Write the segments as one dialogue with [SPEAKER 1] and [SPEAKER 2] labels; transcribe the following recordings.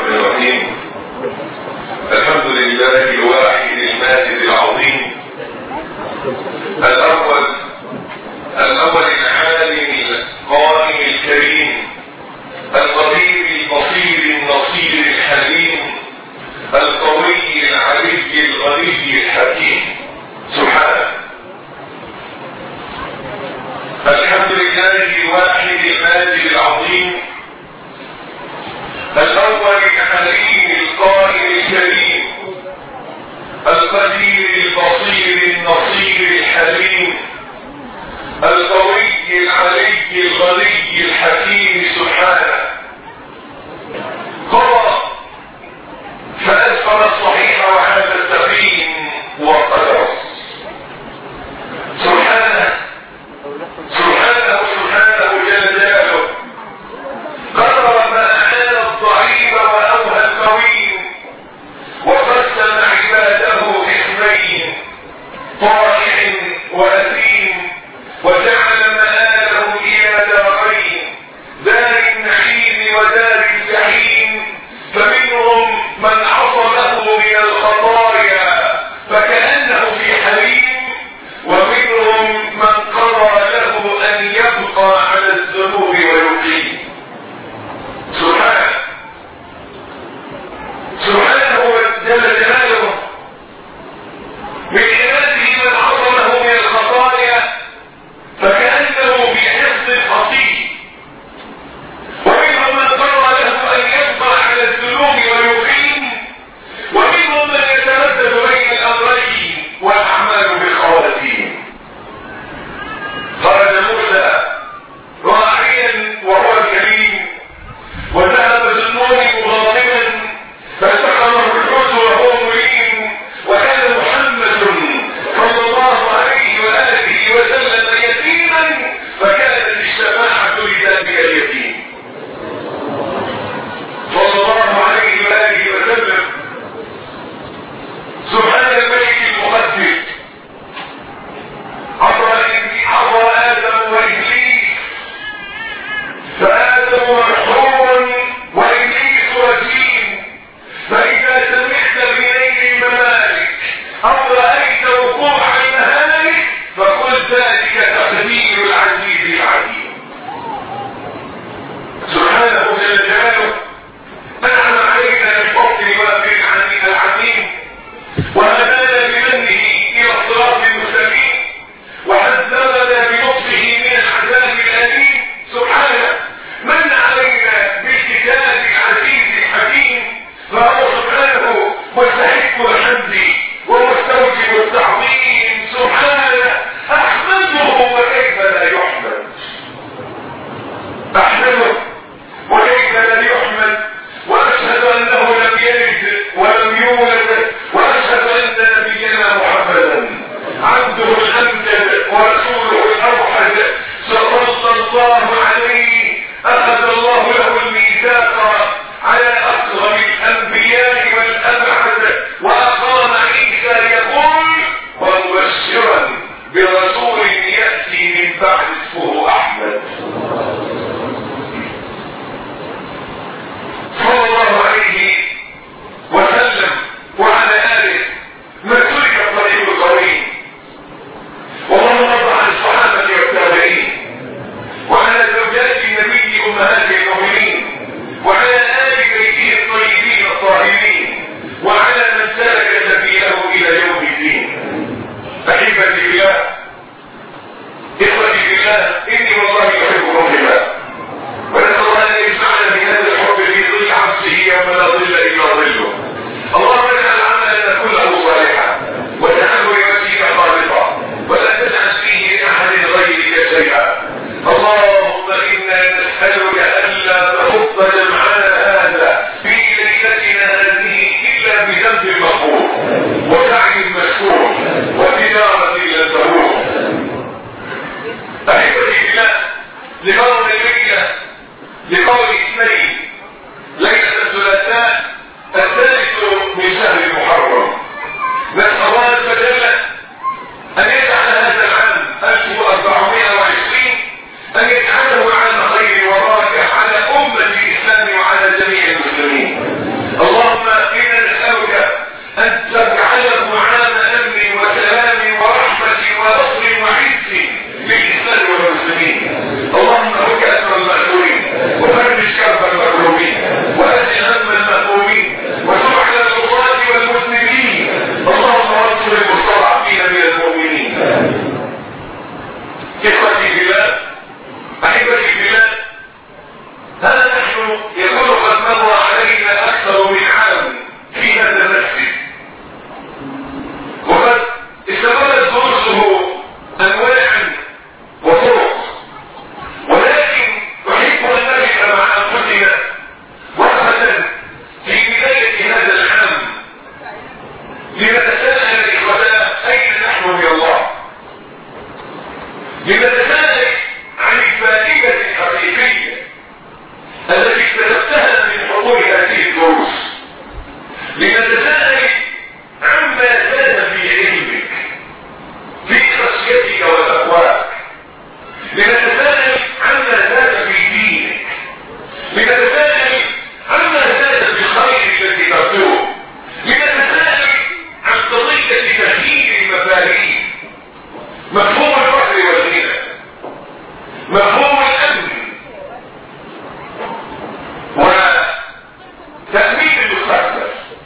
[SPEAKER 1] الرحمن الرحيم الحمد لله الواحد الماجد العظيم الأول الأول العالم القائم الكريم القدير البصير النصير الحليم القوي العلي الغني الحكيم سبحانه الحمد لله الواحد الماجد العظيم الأول الحليم القائم الكريم القدير البصير النصير الحليم القوي العلي الغني الحكيم سبحانه قضى فأسفل الصحيح وهذا السقيم وقدر سبحانه سبحانه سبحانه جل جلاله قدر ما أعان الضعيف وأوهى القوي وقسم عباده قسمين طائع وأثيم وجعل مآلهم إلى دارين دار النعيم ودار الجحيم فمنهم من عصمه من الخطايا فكأنه في حليم ومنهم من قضى له أن يبقى على الذنوب ويقيم سبحانه سبحانه جل جلاله من عباده من عصمه من الخطايا فكأنه في حفظ حصين ومنهم من قرر له أن يبقى على الذنوب ويقيم ومنهم من يتردد بين الأمرين والأعمال بالخواتيم خرج موسى راعيا وهو الكريم وذهب ذنون مغاضبا فسحره الحوت وهو هذه الدروس لنتساءل عما زاد في علمك في خشيتك وتقواك لنتساءل عما زاد في دينك لنتساءل عما زاد في الخير التي ترجوه لنتساءل عن قضية تغيير المفاهيم مفهوم الفقر والغنى مفهوم الامن وتأمين المستقبل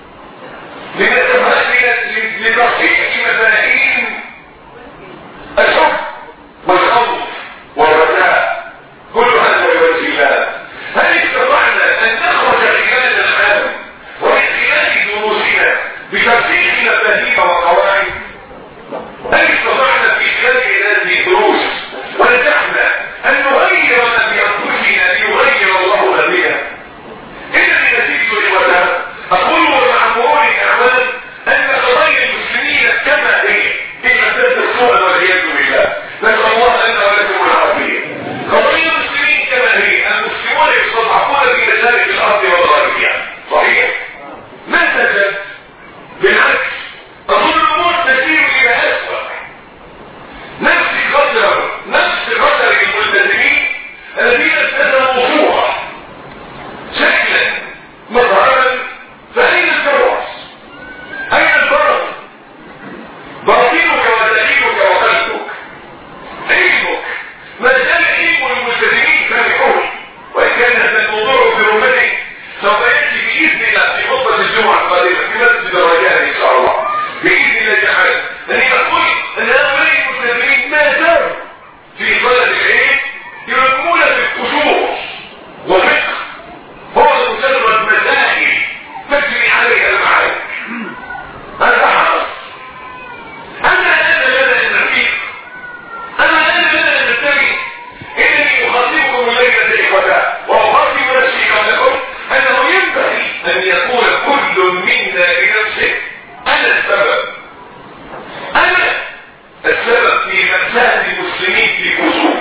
[SPEAKER 1] لتصحيح مفاهيم الحب والخوف والرجاء كل هذا لوجه الله هل استطعنا ان نخرج خلال العالم ومن خلال دروسنا بتصحيح مفاهيم وقواعد هل استطعنا في خلال هذه الدروس ونجحنا ان نغير ما في انفسنا ليغير الله ما بنا إذا نتيجة إخوتها أقول مع مرور الأعمال أن قضايا المسلمين كما هي في مسألة السوء والعياذ بالله نسأل الله لنا ولكم العافية قضايا المسلمين كما هي المسلمون يستضعفون في مشارق الأرض ومغاربها صحيح؟ ما زالت بالعكس أظن الأمور تسير إلى أسوأ نفس قدر نفس قدر الملتزمين الذين التزموا صورة شكلا مظهرا فأين الفرس أين الفرس باطنك ودليلك وقلبك علمك ما زال علم الملتزمين فرحون وإن كان هذا الموضوع في رمته سوف يأتي بإذن الله في خطبة الجمعة القادمة في مسجد الرجال إن شاء الله بإذن الله تعالى أني أقول أن هؤلاء الملتزمين ما زالوا في طلب العلم يرمون في القشور وفقه هو مجرد مسائل تجري عليها المعارك هذا حرص أما أنا لنا أن نفيق أما أنا لنا أن نتبع إنني أخاطبكم الليلة إخوتا وأخاطب نفسي قبلكم أنه ينبغي أن يكون كل منا لنفسه أنا السبب أنا السبب في مأساة المسلمين في كسوف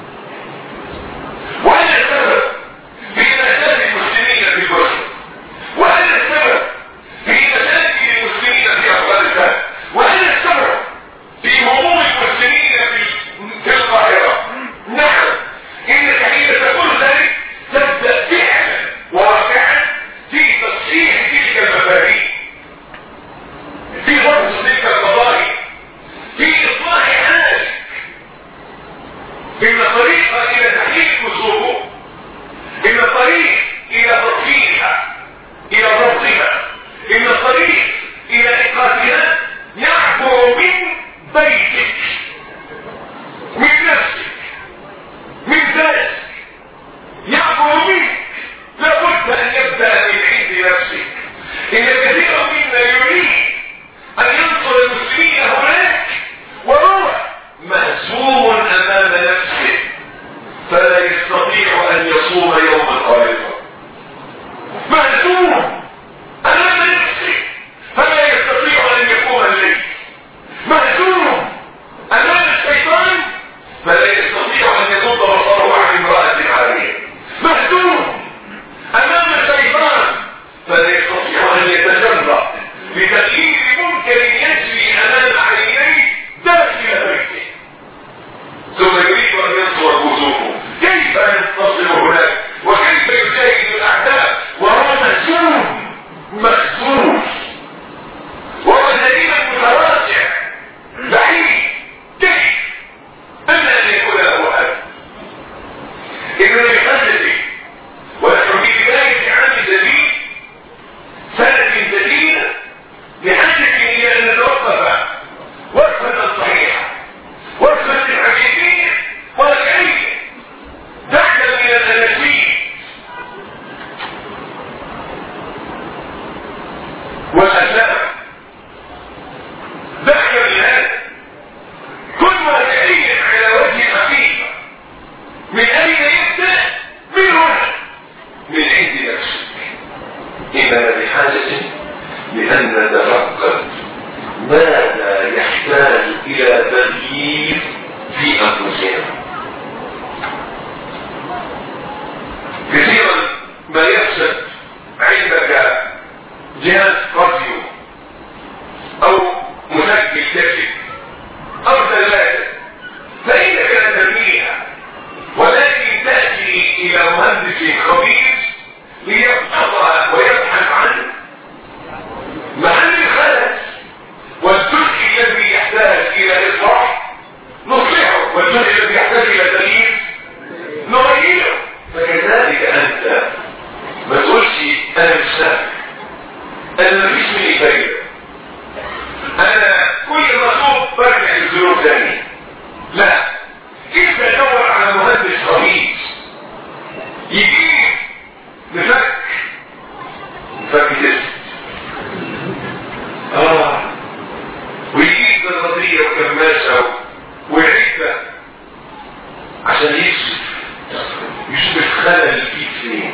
[SPEAKER 1] وأنا السبب في مأساة المسلمين في مصر وأنا السبب في مشاكل المسلمين في أفغانستان وأنا السبب في هموم المسلمين في في القاهرة نعم إنك حين تقول ذلك تبدأ فعلا واقعا في تصحيح تلك المفاهيم في ضبط تلك القضايا في إصلاح حالك إن الطريق إلى تحقيق وصوله إن الطريق إلى تطهيرها إلى ضبطها إن الطريق إلى إيقافها يعبر من بيتك من نفسك من ذاتك يعبر منك لابد أن يبدأ من عند نفسك إن كثيرا منا يريد أن ينصر المسلمين هناك وهو مهزوم أمام نفسه فلا يستطيع أن يصوم يوم القيامة مهزوم أمام نفسه فلا يستطيع أن يقوم الليل مهزوم أمام الشيطان فلا يستطيع أن يغض بصره عن امرأة عارية مهزوم أمام الشيطان فلا يستطيع أن يتجرأ لتغيير منكر يجري أمام عينيه داخل بيته ثم يريد أن ينصر وجوهه كيف ينتصر هناك وكيف يجاهد الأعداء وهو مهزوم مخزوم وهو دائما متراجع بعيد كيف أما أن يكون له هذا إذن بحاجة ونحن في بداية عام جديد سنة جديدة بحاجة إلى أن نتوقف وقفة صحيحة وقفة حقيقية واقعية دعنا من الأناشيد والأسلام دعنا من هذا كن واقعيا على وجه الحقيقة من أين يبدأ من هنا من عند نفسك إننا بحاجة لأن نتفقد ماذا يحتاج إلى تغيير في أنفسنا كثيرا ما يفسد عند سهل انا مفيش مني فايده انا كل ما اصوب برجع للظروف تاني لا كيف ادور على مهندس رهيب يجيب مفك مفك تست اه ويجيب زرادية وكماشة وعدة عشان يكشف يشوف الخلل اللي فيك فين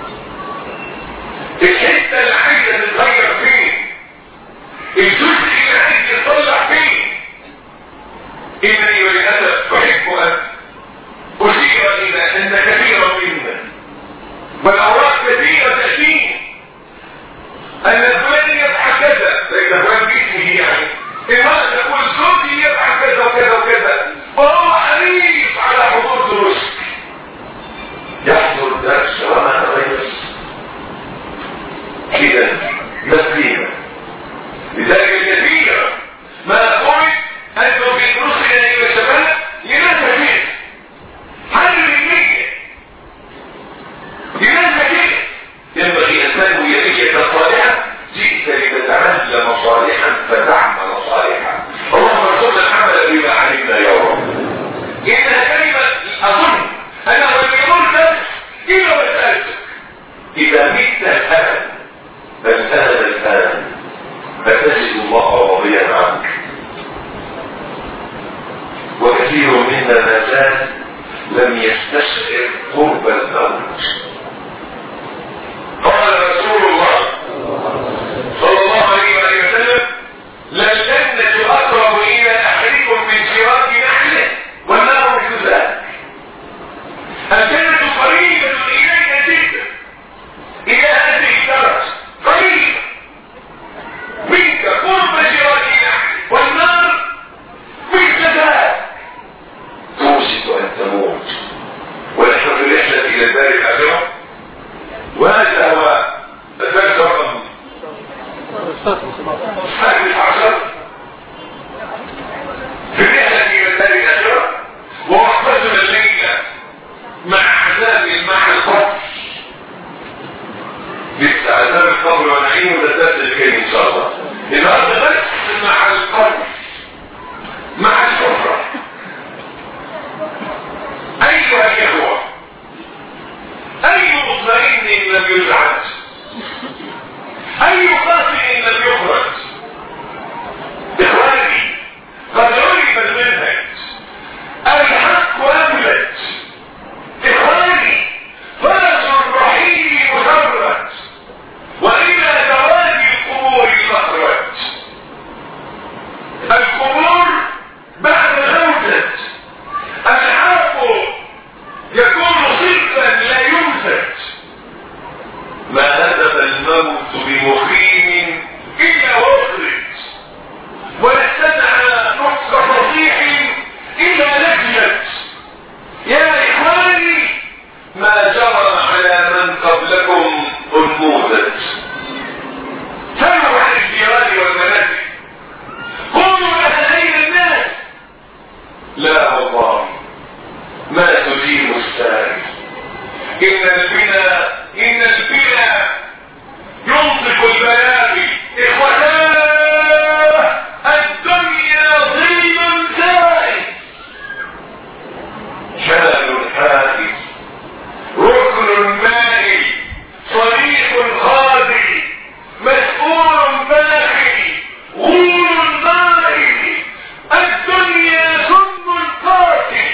[SPEAKER 1] الحتة اللي عايزة تتغير فين الجزء اللي عايز يطلع فين إنني وللأسف أحب أن أشير إلى أن كثيرا منا والأوراق كثيرة تأتيني أن فلان يفعل كذا فإذا فلان باسمه يعني المرأة تقول زوجي يفعل كذا وكذا وكذا وهو حريص على حضور دروسك يحضر الدرس وما تغير كده مسلمة لذلك الكثير ما قلت أنتم في دروسنا أيها الشباب لماذا كده؟ حل النية لماذا كده؟ ينبغي أن تنوي نية صالحة جئت لتتعلم صالحا فتعمل صالحا اللهم ارزقنا العمل بما علمنا يا رب إنها كلمة أظن أنا وليقول بس إلا مسألتك إذا مت الآن فالآن الآن فتجد الله راضيا عنك وكثير منا ما زال لم يستشعر قرب الموت قال رسول الله صلى الله عليه وسلم لا الجنة أقرب إلى أحدكم من شراك نحله والنار مثل ذلك الجنة قريبة إليك جدا إلى هذه الدرجة قريبة منك قرب شراك نحله والنار مثل ذلك توشك أن تموت ونحن في الرحلة إلى الدار الآخرة وهذا هو الدرس رقم الثالث عشر في الرحلة إلى الدار الآخرة ووقفتنا الليلة مع عذاب مع القبر لسه عذاب القبر ونعيم ده الدرس اللي جاي إن شاء الله النهارده بس مع القبر مع الحفرة أيها الإخوة أي مطمئن لم يزعج أي قاتل لم يخرج إخواني قد عرف المنهج الحق أملت إخواني فرس الرحيل مشرد وإلى دوادي القبور مخرج القبور بعد موتة الحق يكون صدقا لا يمسك ما هدف الموت بمخيم إلا وخرج ولا استدعى نطق فصيح إلا لجلت يا إخواني ما جرى على من قبلكم أنموذج سمعوا عن الجيران والمنازل قولوا لها زي الناس لا والله ما تجيب الساري إن البنا إن البنا ينطق البيان إخوتاه الدنيا ظل زائد شلل حادث ركن مائل صريح خاذل مسؤول باخي غول مائل الدنيا سم قاتل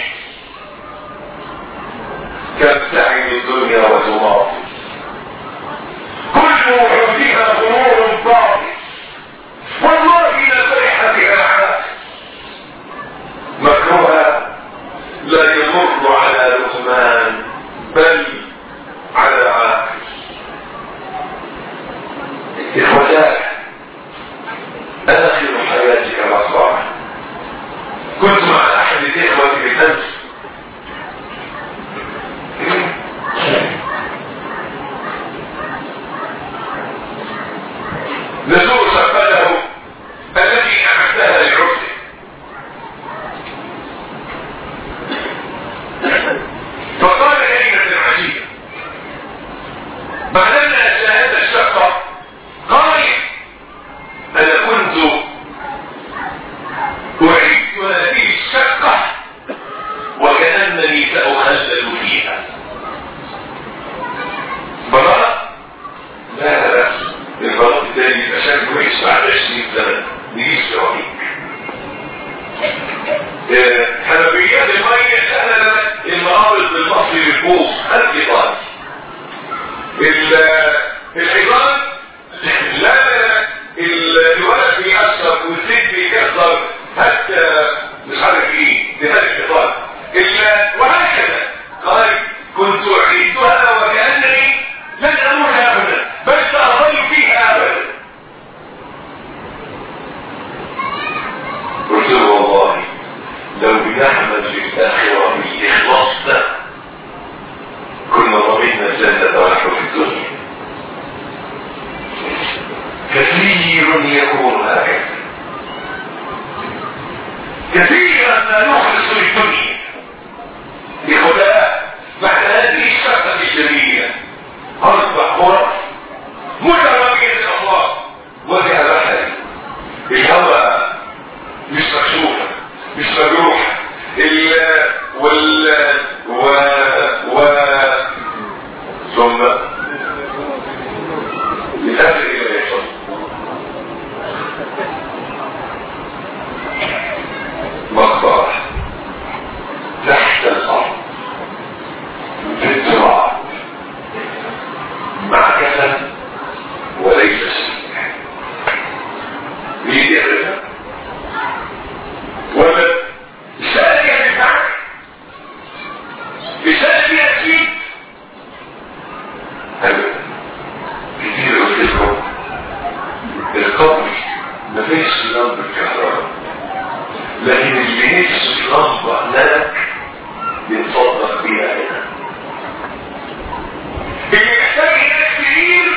[SPEAKER 1] كم تعد الدنيا وتماطل كل وحودها غرور باطل والله لا فرح بها عاقل مكروها لا يمر على لقمان بل على عاقل إخوتاه آخر حياتك الأصبح كنت مع أحد الإخوة بالأمس تخيل يبقى شاب كويس بعد 20 سنه نجيب سيراميك حنفيات المية سهلة المقابل بالمصري بتبوظ هل ايطالي الحيطان لا الولد بيأثر والزيت بيكسر حتى مش عارف ايه بهذا الحيطان وهكذا قال كنت اعيدها وكأنني لن اموت ابدا بل ساظل فيها ابدا قلت له والله لو بنعمل في الاخره بالاخلاص ده كنا ضمننا الجنه ونحن في الدنيا كثير يكون هكذا كثيرا ما نخلص للدنيا لخلاء بعد هذه الشقة الجميلة أصبح غرف مترابية الأخلاق وفيها بحر الهواء مش مكشوفة مش مجروحة ال وال و و ثم لتفرق إلى يحصل مقبرة تحت الأرض في التراب مع كسل وليس سيء مين يعرفها ولا رسالة ينفعك رسالة يأتيك أبدا كتير قلت لكم القبر ما فيش لمبة كهرباء لكن اللي نفسه في لمبة هناك يتصدق بيها هنا اللي يحتاج هناك كتير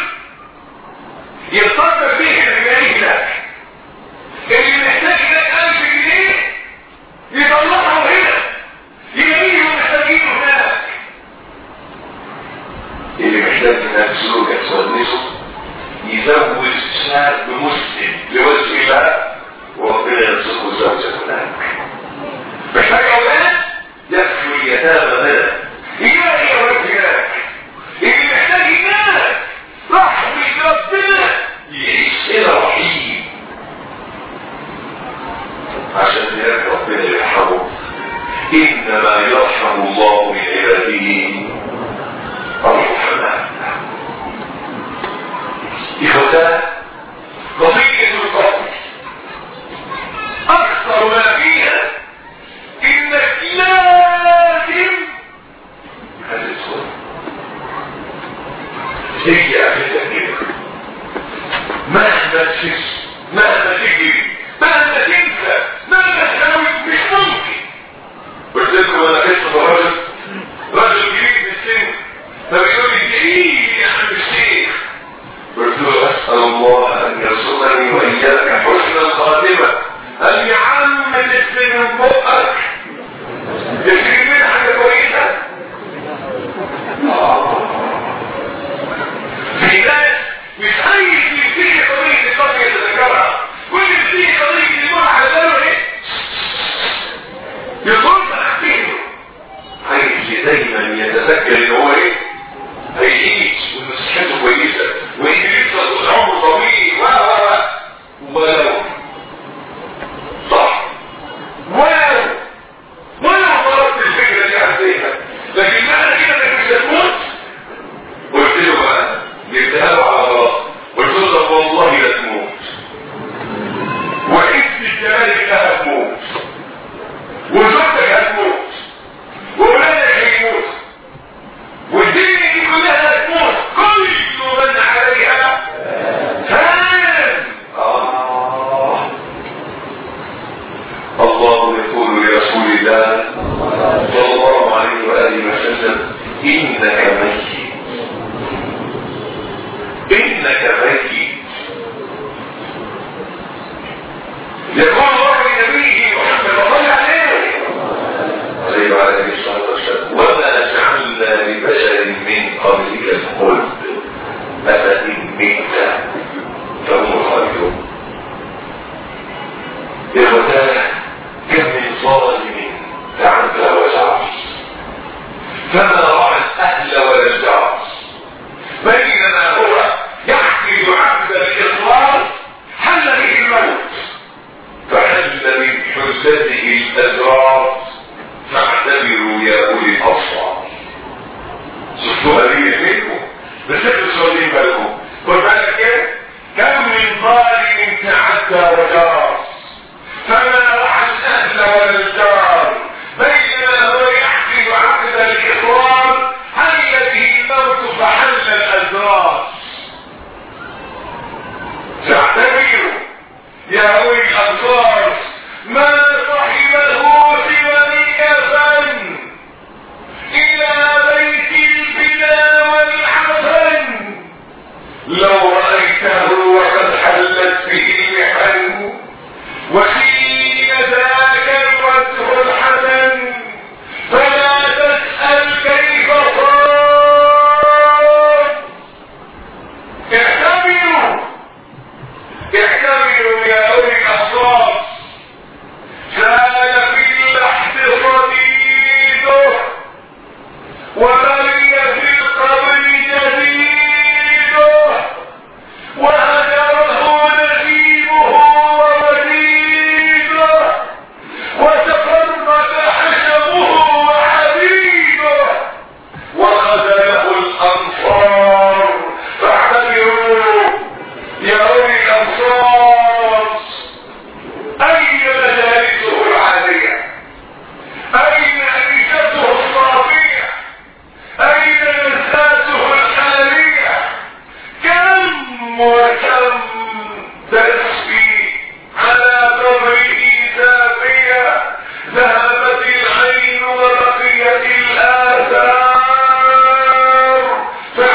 [SPEAKER 1] يتصدق بيها هنا هناك اللي محتاج هناك ألف جنيه يطلعه هنا يلاقيه محتاجينه هناك اللي محتاج هناك زوجة تونسه يزوج شاب مسلم لوجه الله وربنا يرزقه زوجة هناك محتاج أولاد يكفي اليتامى هنا يلاقي أولاد هناك اللي محتاج هناك رحمة ربنا يعيش هنا رحيم عشان ذلك ربنا يرحمه انما يرحم الله من عباده الرحمن إخوتان قضية القبر أكثر ما فيها إنك لازم هتدخل هي أبدا كده مهما تفس مهما تجري مهما تنسى مهما تحاول مش ممكن قلت لكم انا قصه رجل رجل كبير في السن فبيقول لي ايه يا عم الشيخ قلت له اسال الله ان يرزقني واياك حسن الخاتمه قال يا عم تسلم من بقك تسلم من حاجه كويسه في ناس مش عايز يبتدي قضيه القتل يتذكرها كل يبتدي قضيه الموت على باله ايه يصب تحتيه عايز دايما يتذكر ان هو ايه هيعيش ومسحته كويسه وان لسه طول عمره طويل و و ولو صح ولو ولو ضربت الفكره دي عندها لكن معنى كده انك مش هتموت قلت له بقى جبتها له على راسه قلت له طب والله لا تموت وحس الجمال انها تموت وزوجتك هتموت وولادك هيموت والدنيا دي كلها هتموت كل من عليها فان آه. الله يقول لرسول الله صلى الله عليه واله وسلم انك ميت انك ميت يقول الله لنبيه محمد صلى عليه عليه وعلى الصلاه والسلام وما جعلنا لبشر من قبلك الخلد افان مت فهم الخالدون اخوتنا كم من ظالم تعدى وجعل فما راى الاهل ولا الجار بينما هو يحفظ عبد الاخلاص ظالم تعدى وجار فما رعى الاهل ولا الجار بينما هو يحكي عقد الاقرار حل به الموت فحل الازرار فاعتبروا يا اولي الابصار ما صحبه سوى الكفن الى بيت البلا والحسن لو رأيته وقد حلت به المحن وحين ذاك الوجه الحسن فلا تسأل كيف صار اعتبروا اعتبروا يا أولي الأبصار زال في اللحد صديده وبلي في القبر جديده وهجره نسيبه ومزيده وتفرق حشمه وحبيبه وخذله الأنصار فاعتبروا يا أولي الأبصار أين مجالسه العالية أين أنيسته الصافية أين لذاته الحالية كم وكم تسفي على قبره سافية ذهبت العين ورقيت الآثار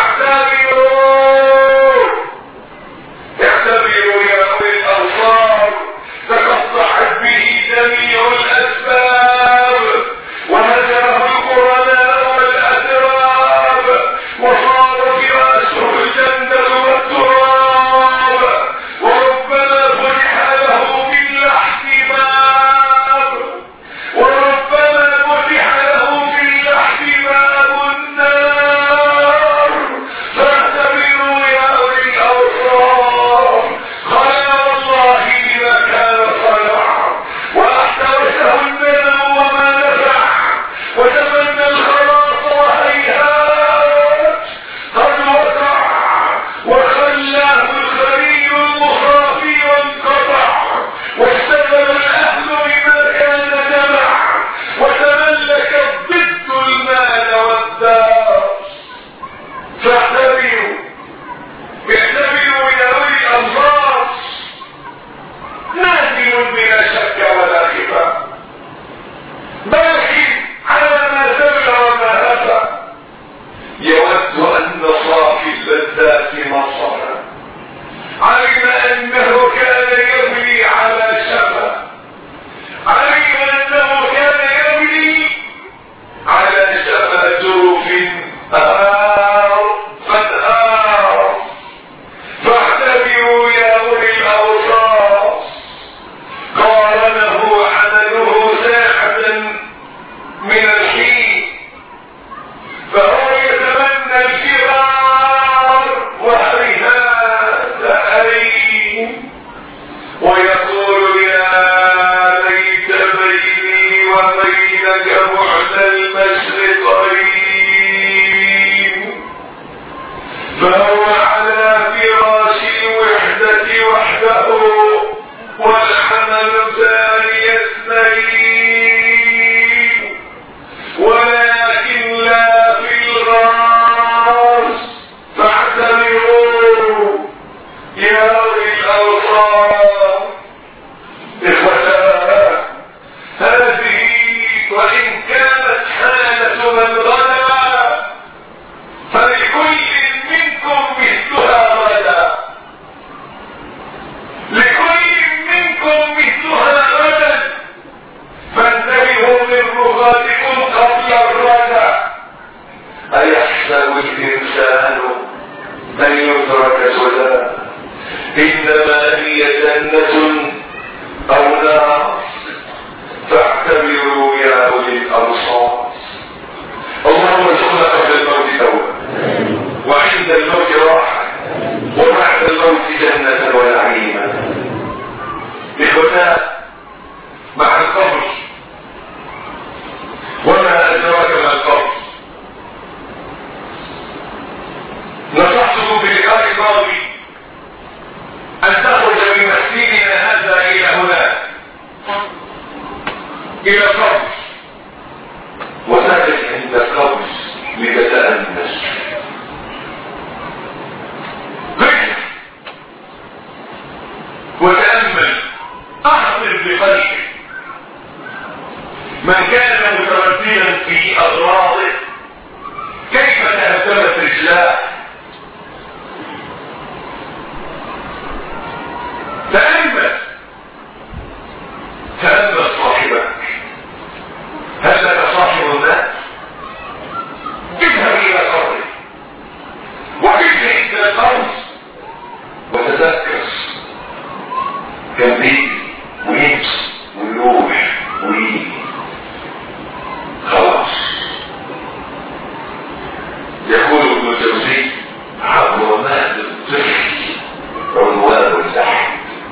[SPEAKER 1] فاعتبروا اعتبروا يا اولي الابصار تقطعت به جميع الاسباب وهجره القرناء والاتراب وصار فراسه الجنه والتراب وربما فتح له بالاحتمام وربما فتح له بالاحتمام النار فاعتبروا يا اولي الابصار خلا والله بما كان صنع واحترسه الندم وما نفع وتمنى الخلاص وهيهات قد وقع وخلاه الخليل المخافي وانقطع واشتغل الاهل بما كان جمع وتملك الضد المال والدار فاعتبروا اعتبروا يا اولي الابصار نازل بلا شك ولا خفاء باكي على ما زل وما هفى يود ان صافي اللذات مصرا علم انه كان يبني على شفا علم انه كان يبني على شفا جرف آر فانهار فاعتبروا يا اولي الاوصاف قارنه عمله ساعة من الحين فهو يتمنى الفرار وهيهات أين ويقول يا ليت بيني وبينك بعد المشرقين فهو على فراش الوحدة وحده والحمل ثاني اثنين ولكن لا في الغاز فاعتبروا يا أولي الأوصار إخوتاه هذه وإن كانت حالة من غدا فلكل منكم مثلها غدا لكل منكم مثلها غدا فانتبهوا من رغاتكم قبل الردى أيحسب الإنسان أن يترك سدى إنما هي جنة أو نار فاعتبروا يا أولي الأبصار اللهم ارزقنا قبل الموت توبة وعند الموت راحة وبعد الموت جنة ونعيما إخوتان مع القبر وما أدراك ما القبر نصحتكم في اللقاء الماضي أن تأخذ الى قبر وسكت عند القبر لتتأنس قف وتأمل أحضر بقلبك من كان مترددا في أغراضه كيف تهدمت رجلاه تأمل تأمل صاحبك هل لك صاحب الناس اذهب إلى قبره وقف عند القبر وتذكر كان بيجي ويمشي ويروح ويجي خلاص يقول ابن الجوزي عظمات الطفل عنوان اللحم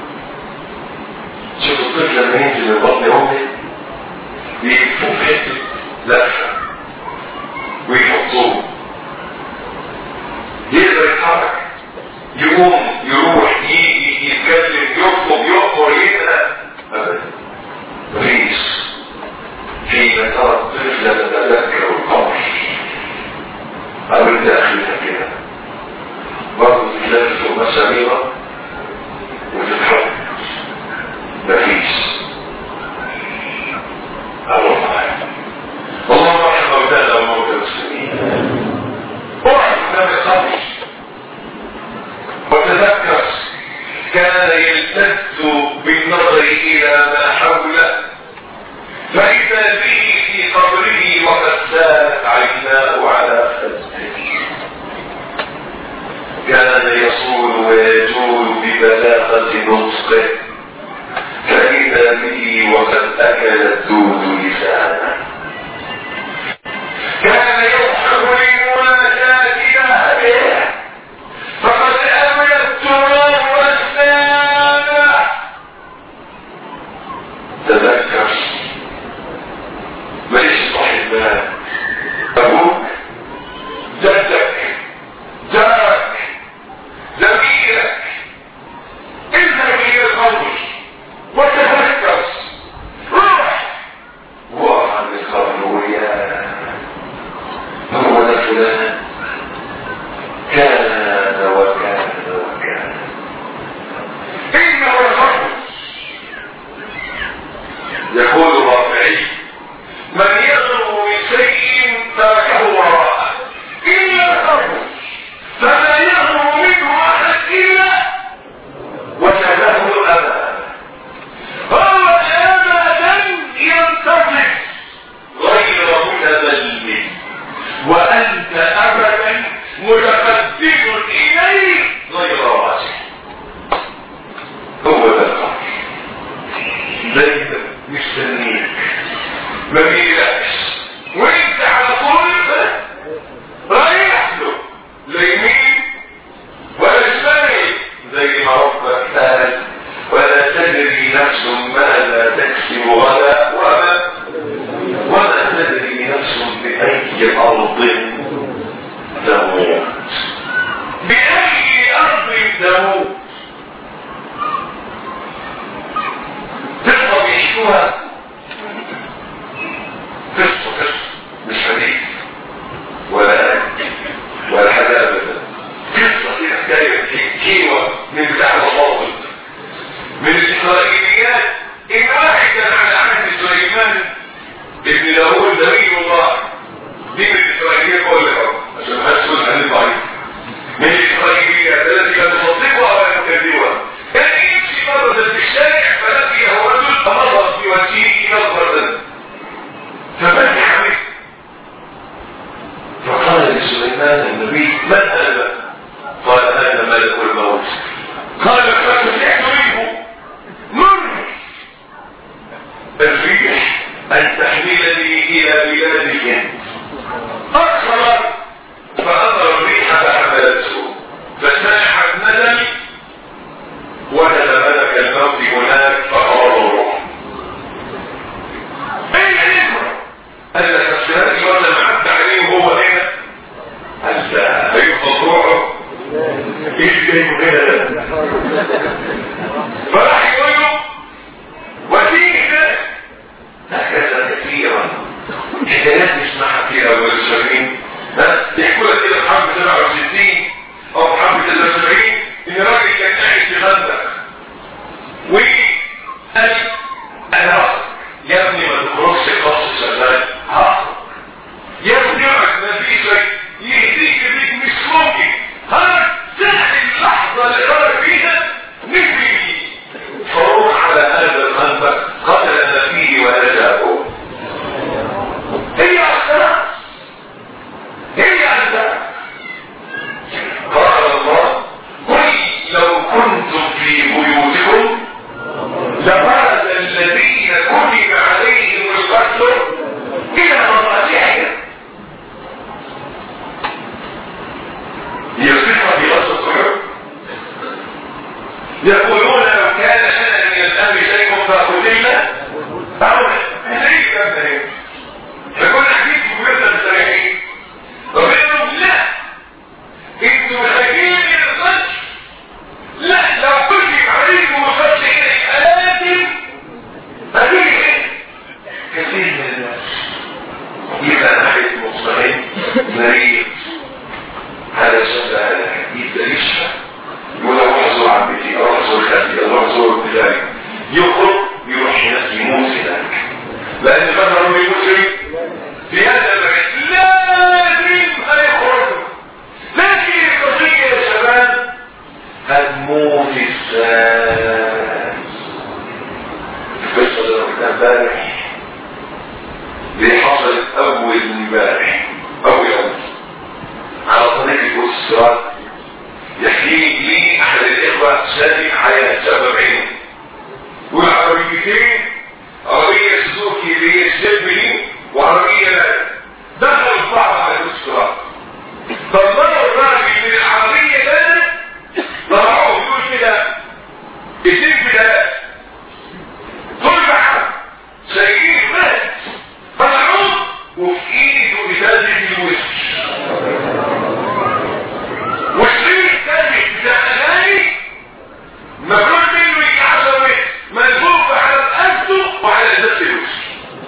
[SPEAKER 1] شوف الطفل لما ينزل من بطن امه بيكفوه في حته لفه ويحطوه يقدر يتحرك يقوم يروح يجي يتكلم يطلب يؤمر يسأل ابدا مفيش حين ترى الطفل تتذكر القبر او انت اخيرا كده برضه تتلف ثم سميرة وتتحرك مفيش الله اللهم ارحم موتانا وموتى المسلمين اقعد قدام القبر وتذكر كان يلتز بالنظر الى ما حوله فاذا به في قبره وقد سالت عيناه على خده كان يصول ويجول ببلاغه نطقه فاذا به وقد اكل الدود لسانه كان يضحك لمناجاه اهله فقد امن التراب والسامة تذكر ماليش صاحب مال ابوك جدك جارك زميلك اذهب الى القبر وتذكر روح وقف عند القبر ويا هو ده فلان كان وكان وكان إنه الخمر يقول الرافعي من يغرو بشيء تركه وراءه إلا الخمر فما يغرو منه أحد إلا وجده أمامه هو أبدا ينتصف غير متذلل وأنت أبدا متقدم إليه غير راجع هو ده القبر دايما مستنيك ما بيلاقش وانت على طول رايح له لا يمين ولا شمال زي ما ربك قال ولا تدري نفس ماذا تكسب غدا وما وما تدري نفس بأي أرض تموت بأي أرض تموت قصة بيحكوها قصة قصة مش حديث ولا آية ولا حاجة أبدا قصة دي حكاية كيوة من بتاع الفاضل من الإسرائيليات إن واحد كان على عهد سليمان ابن داوود نبي الله دي من الإسرائيليات كل حب عشان ما تقول عن الضعيف من الإسرائيليات التي كان تصدقها ولا تكذبها كان يمشي مرة في الشارع فلقيه رجل فمر في وجهه نظرة فمن حمل فقال لسليمان النبي من هذا قال هذا ملك الموت قال فسمعت منه منه الريح ان تحملني الى بلاد الهند اكثر فامر الريح فحملته فساحت ندمي وجد ملك الموت هناك فقرض الروح اين الامر قال لك السلام ولا معدى عليه وهو هنا قال لا هيفضل روحه ايه جاي هنا فراح يقول له وفيه هكذا يقولون لو كان لنا من الامر شيء فقتلنا او ليه كان ده فكنا حديث بيرنا مستريحين ربنا يقول لا انتوا خايفين من القتل لا لو كتب عليكم القتل الى الالات هذه كثير من الناس يبقى ناحيه مصطلحين مريض هذا الشخص هذا يبدا يشفى يقول اروح ازور عمتي اروح ازور خالتي اروح ازور بذلك يخرج يروح هناك يموت هناك لان مثلا المسلم في هذا المكان لازم هيخرج لكن القضيه يا شباب هتموت الثاني القصه اللي انا قلتها امبارح دي حصلت اول امبارح اول يوم على طريق الصراط يحكي لي احد الاخوه سالم حياه سبب عينه والعربيتين عربيه سوزوكي اللي هي السلمي وعربيه لا دخلوا بعض على الصراط طلعوا الراجل من العربيه لا طلعوه يقول كده اتنين كده كل حد سيئين مات طلعوه وفي ايده ازازه الوش والشيء الثاني بتاع الاغاني مفروض منه يجي 10 متر ملفوف على رقبته وعلى ازازه الوش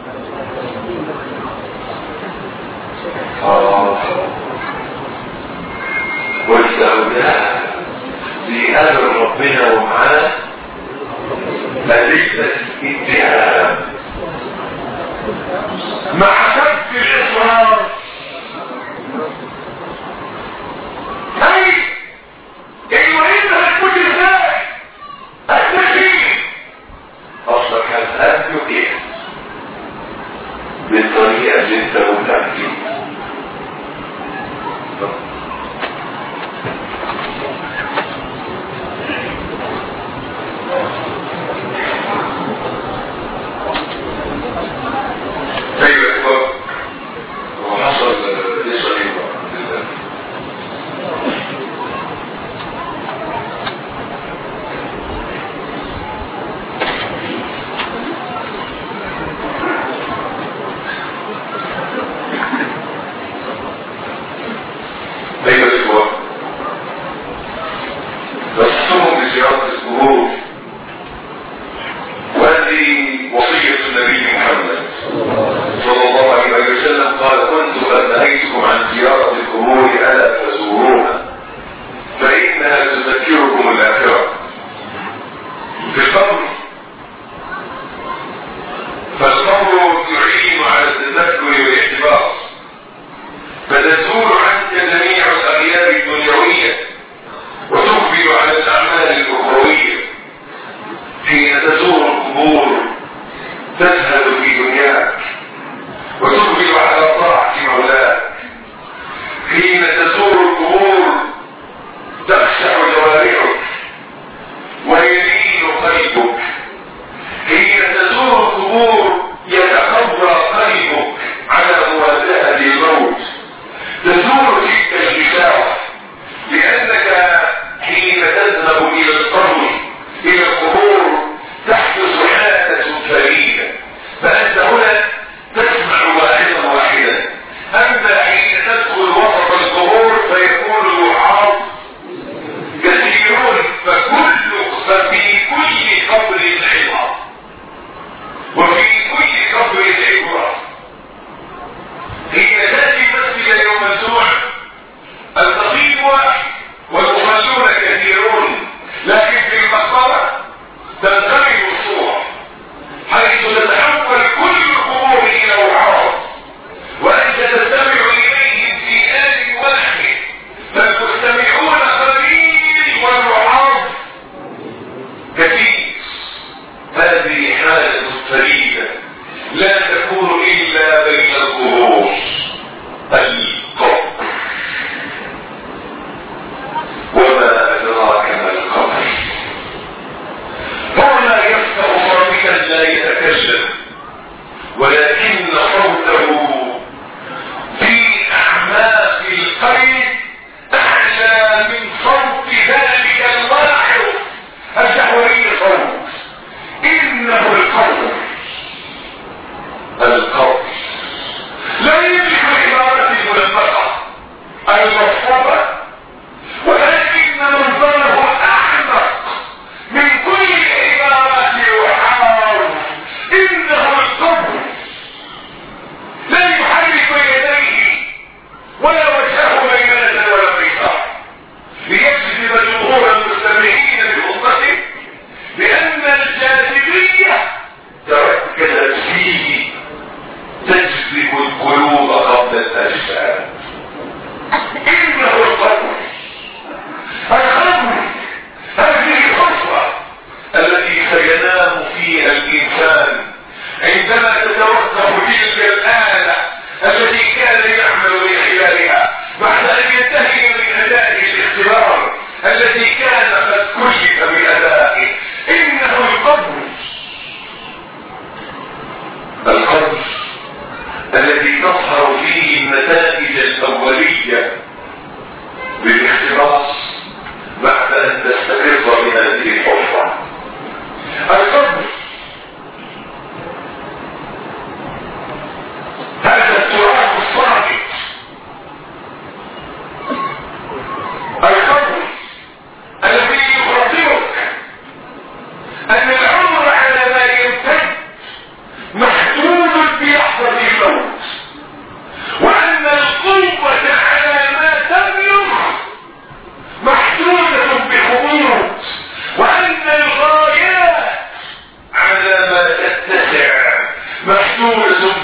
[SPEAKER 1] اه قلت له ده دي امر ربنا ومعاه ملكة اتهام ما حسبت الاصرار هاي المهم هتموت ازاي هتمشي اصلك هتقابله ايه بالطريقه اللي انت قلت عليها ايوه يا اخوان وحصل ليس ايوه ايوه يا اخوان نصهم بزيارة القبور وهذه وصية النبي محمد صلى الله عليه وسلم قال كنت قد نهيتكم عن زيارة القبور ألا تزوروها فإنها تذكركم الآخرة في القبر فالقبر يعين على التذكر والاحتفاظ فتزول عنك جميع الأغيار الدنيوية وتقبل على الأعمال الأخروية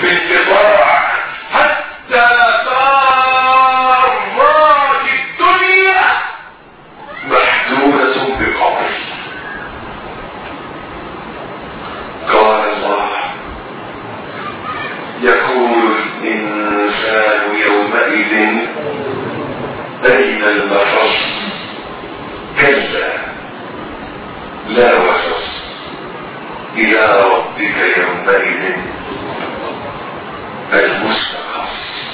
[SPEAKER 1] بانقطاع حتى صارت الدنيا محدودة بقبر قال الله يقول الإنسان يومئذ أين المفر كلا لا وسط إلى ربك يومئذ المستقر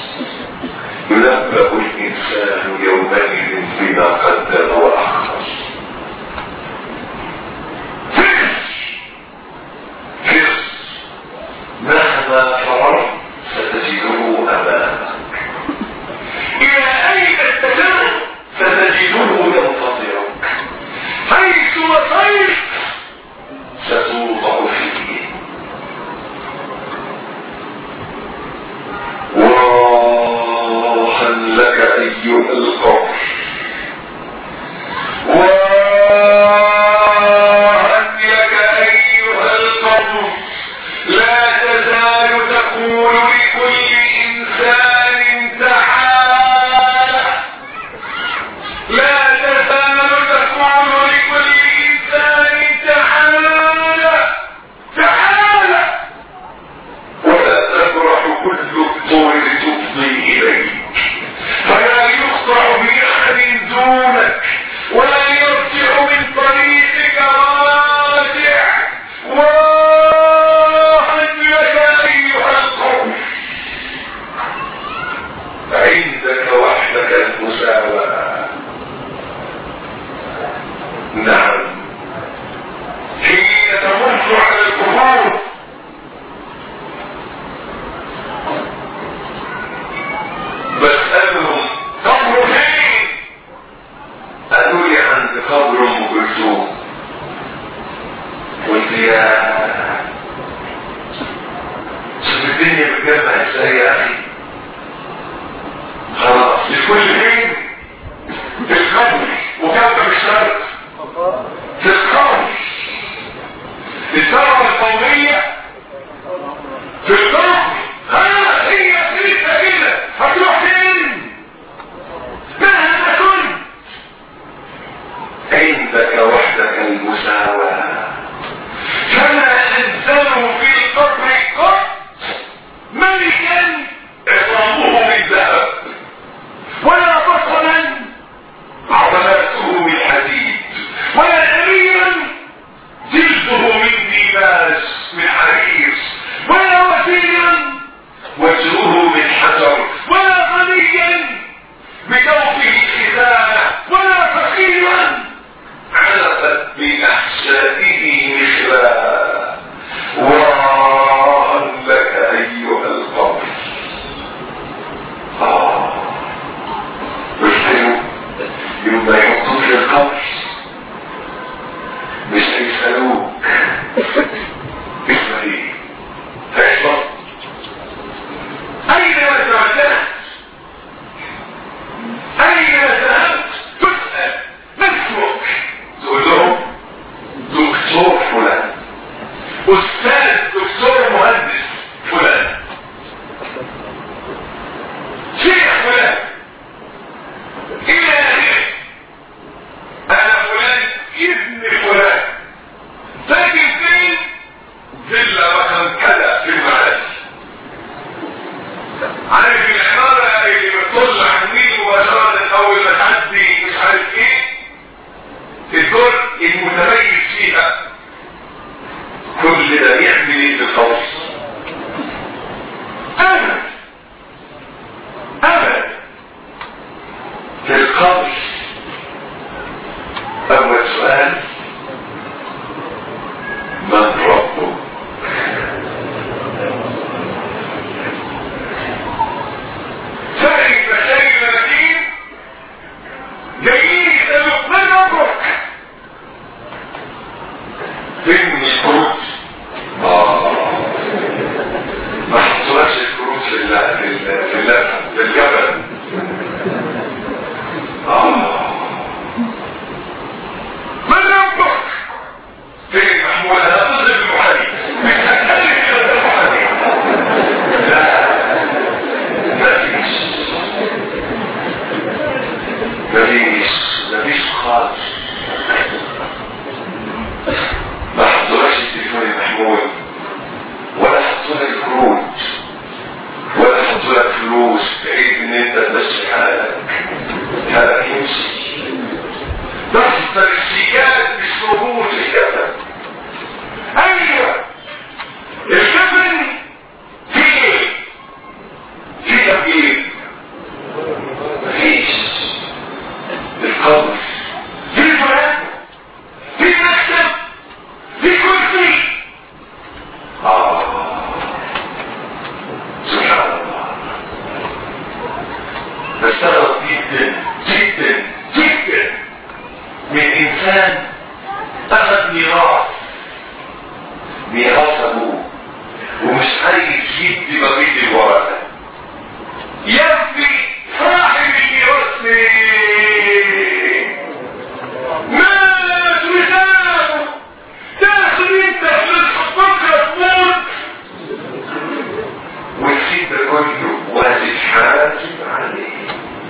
[SPEAKER 1] ينبأ الإنسان يومئذ بما قدم وأخر فرس مهما فررت ستجده أمامك إلى أين اتجهت ستجده ينتظرك حيث وصيت ستوضع فيه واخا لك ايها القوم واخا لك ايها القوم لا تزال تقول لكل انسان تعالى لا تزال تقول لكل انسان تعالى تعالى ولا تبرح كل الطول تفضي اليك فلا يخضع باحد دونك ولا يرجع من طريقك راجع واحد لك ايها القوم عندك وحدك المساواه نعم حين تمر على القبور بسألهم قبر فين قالوا لي عند قبر ام كلثوم قلت يا شوف الدنيا بتجمع ازاي يا اخي خلاص الكل فين في القبر وكوكب الشرق في القبر الثروة القومية في القبر ها هي كلمة كده هتروح فين مهما كنت عندك وحدك المساواة فما أنزلوا في القبر قط ملكا عظامه من ذهب ولا بطلا عضلاته من حديد ولا أميرا جلده من ديباج من حرير ولا وزيرا وجهه من حجر ولا غنيا بجوفه خزانة ولا فقيرا علقت بأحشائه مخلا وان لك أيها القبر آه قلت يوم ما يحطوك في القبر مش هيسألوك اسمك ايه؟ هيحفظ أين وجهت؟ أين ذهبت؟ تسأل من اسمك؟ تقول لهم دكتور فلان أستاذ دكتور مهندس فلان شيخ فلان إلى آخره أنا فلان ابن فلان ساكن فين؟ فيلا رقم كذا في المعادي عارف العمارة اللي بتطل على النيل مباشرة أول ما تعدي مش عارف إيه الدور المتميز فيها كل ده بيعمل إيه في الخوف؟ أبدا أبدا في القبر أول سؤال من ربك؟ فإن شيء مدين جايين يسألوك من ربك؟ فين الكروت؟ آه ما حصلش الكروت في ال- في ال- في ال- في الجبل آه من ربك؟ فين محمود؟ أنا ضد المحامي مش هتكلم كده بالمحامي ميراث ميراث ابوه ومش عايز يدي بقيه الورثه يبني صاحب الميراث ليه؟ مات وسابه تاخد انت فلوس بكره تموت وتسيب ده كله وهتتحاسب عليه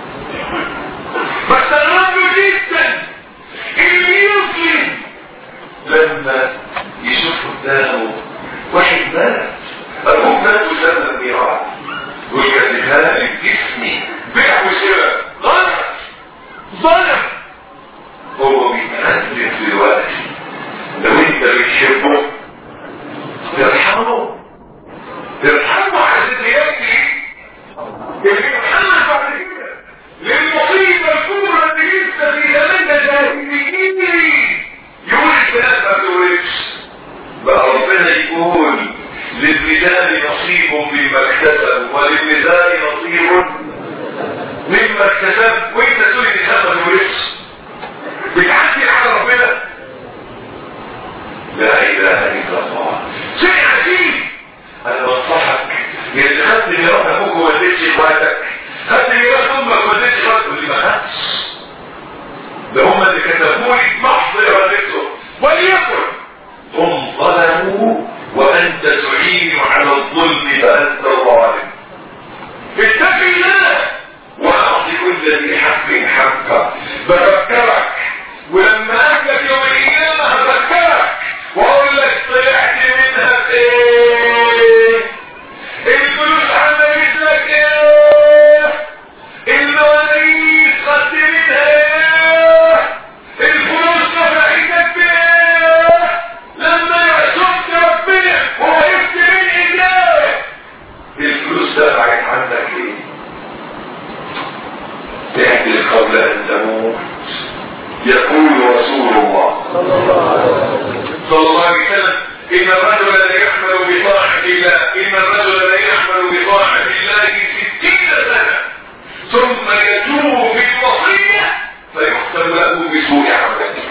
[SPEAKER 1] فاستغربوا جدا اللي يظلم لما يشوف قدامه واحد مات ابوه مات وساب الميراث ويكلفها الجسم بيع وشراء غلط ظلم هو بيتعذب دلوقتي لو انت بتحبه ترحمه ترحمه عشان يبكي اللي محمد بعد كده للمصيبه الكبرى اللي لسه في زماننا جاهليين يقول الكلام ما تقولش بقى ربنا يقول للرجال نصيب مما اكتسبوا وللنساء نصيب مما اكتسب وانت تقول النساء ما تقولش بتعدي على ربنا لا اله الا الله شيء عجيب انا بنصحك يا اللي خدت ميراث ابوك وما اديتش اخواتك خدت ميراث امك وما اديتش اخواتك واللي ما خدش ده هم اللي كتبوا لي محض ارادتهم وليكن هم ظلموا وانت تعين على الظلم فانت ظالم اتق الله واعط كل ذي حق حقه بذكرك ولما اجلك يوم القيامه هذكرك واقول لك طلعت منها ايه الفلوس عملت لك ايه المواريث خدت منها ايه الفلوس نفعتك بايه لما يعصمت ربنا ووقفت بين ايديه الفلوس دفعت عنك ايه احدث قبل ان تموت يقول رسول الله صلى الله عليه وسلم ان الرجل لا يعمل بطاعه الله ان الرجل لا يعمل بطاعه الله ستين سنه ثم يتوب بالوصيه فيختم له بسوء عمله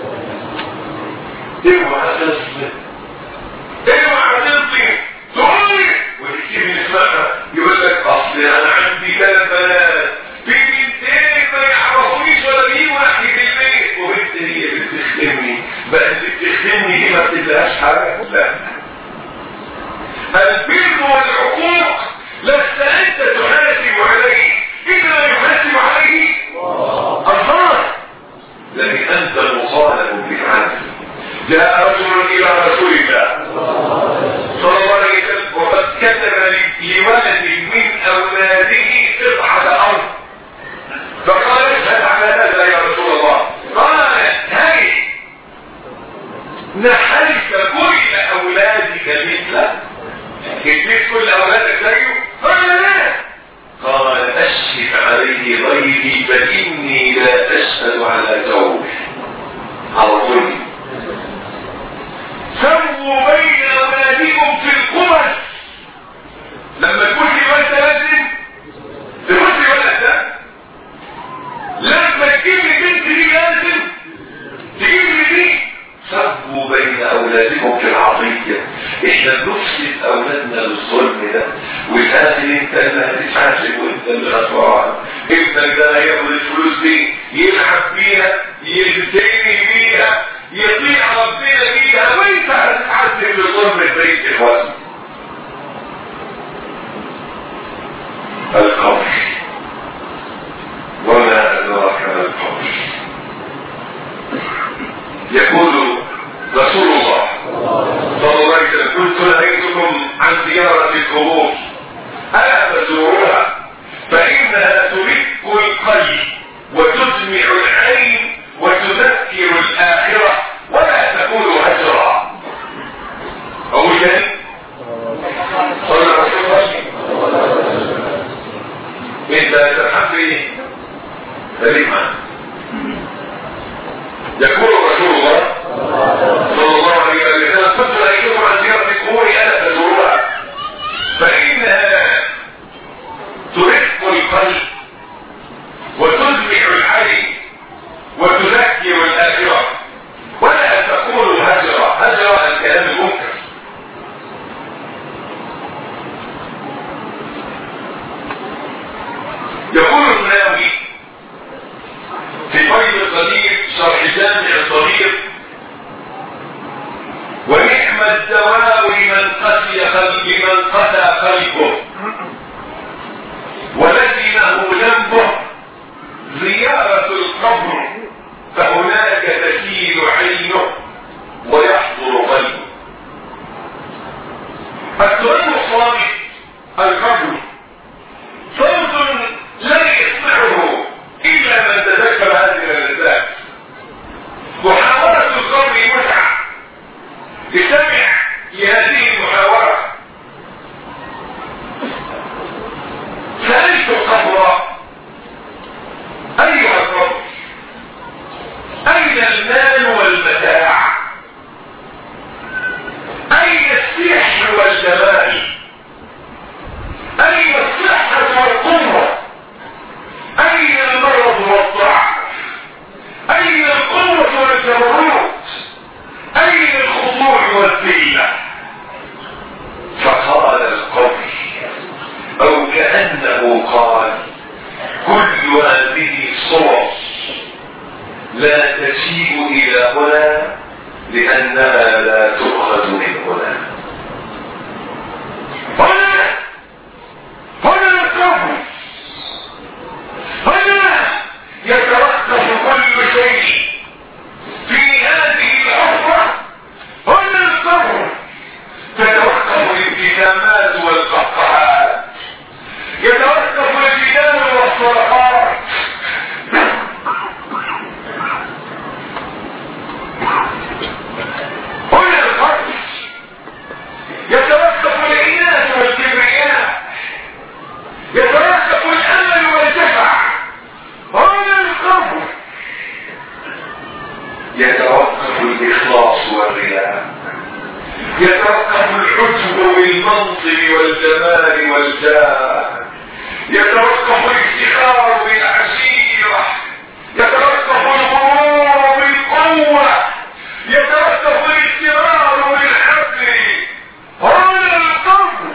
[SPEAKER 1] اوعى تظلم اوعى تظلم تقول وتكتب اسمها يقول لك اصل انا عندي ثلاث بنات في بنتين ما يعرفونيش ولا بيجوا ناحيه البيت وبنت هي اللي بتخدمني بقى اللي بتخدمني دي ما بتديهاش حاجه لا البر والعقوق لست انت تحاسب عليه انما يحاسب عليه الله لكن انت مطالب بالعدل جاء رجل الى رسول الله صلى الله عليه وسلم وقد كتب لولد من اولاده قطعه ارض فقال اشهد على هذا يا رسول الله قال هاي نحلت كل اولادك مثله اديت كل اولادك زيه قال لا قال اشهد عليه غيري فاني لا اشهد على جور على ظلم سووا بين اولادكم في القمص لما تكون في ولد لازم تقول لي ولد ده لما تجيب لي بنت دي لازم تجيب لي دي سووا بين اولادكم في العطيه احنا بنفسد اولادنا بالظلم ده والاخر انت اللي هتتحاسب وانت اللي غفران ابنك ده هياخد الفلوس دي يلعب بيها يلتقي بيها يطيع ربنا بيها وانت هتتحاسب بظلم بيت اخواتك القبر وما أدراك ما القبر يقول رسول الله صلى الله عليه وسلم كنت نهيتكم عن زيارة القبور ألا فزوروها فإنها ترق القلب وتدمع العين وتذكر الآخرة الدواء لمن قسي قلب لمن قسى قلبه ولزمه ذنبه زيارة القبر فهناك تسيل عينه ويحضر قلبه التراب الصامت القبر صوت لا يسمعه الا من تذكر هذه اللذات محاورة القبر متعة استمع لهذه المحاورة سألت القبر أيها الرب أين المال والمتاع أين السحر والجمال أين الصحة والقوة أين المرض والضعف أين القوة والجبروت أين الخضوع والذلة فقال القبر أو كأنه قال كل هذه صور لا تسيء إلى هنا لأنها لا تؤخذ من هنا هنا هنا القبر هنا يتوقف كل شيء في هذه الحفرة هنا القبر تتوقف الابتسامات والقهقهات يتوقف الجدال والصرخات هنا القبر يتوقف العناد والكبرياء يتوقف الامل والجفع هنا القبر يتوقف الاخلاص والرياء يتوقف العجب بالمنصب والجمال والجاه يتوقف الافتخار بالعشيره يتوقف الغرور بالقوه يتوقف الاغترار بالحقل هنا القبر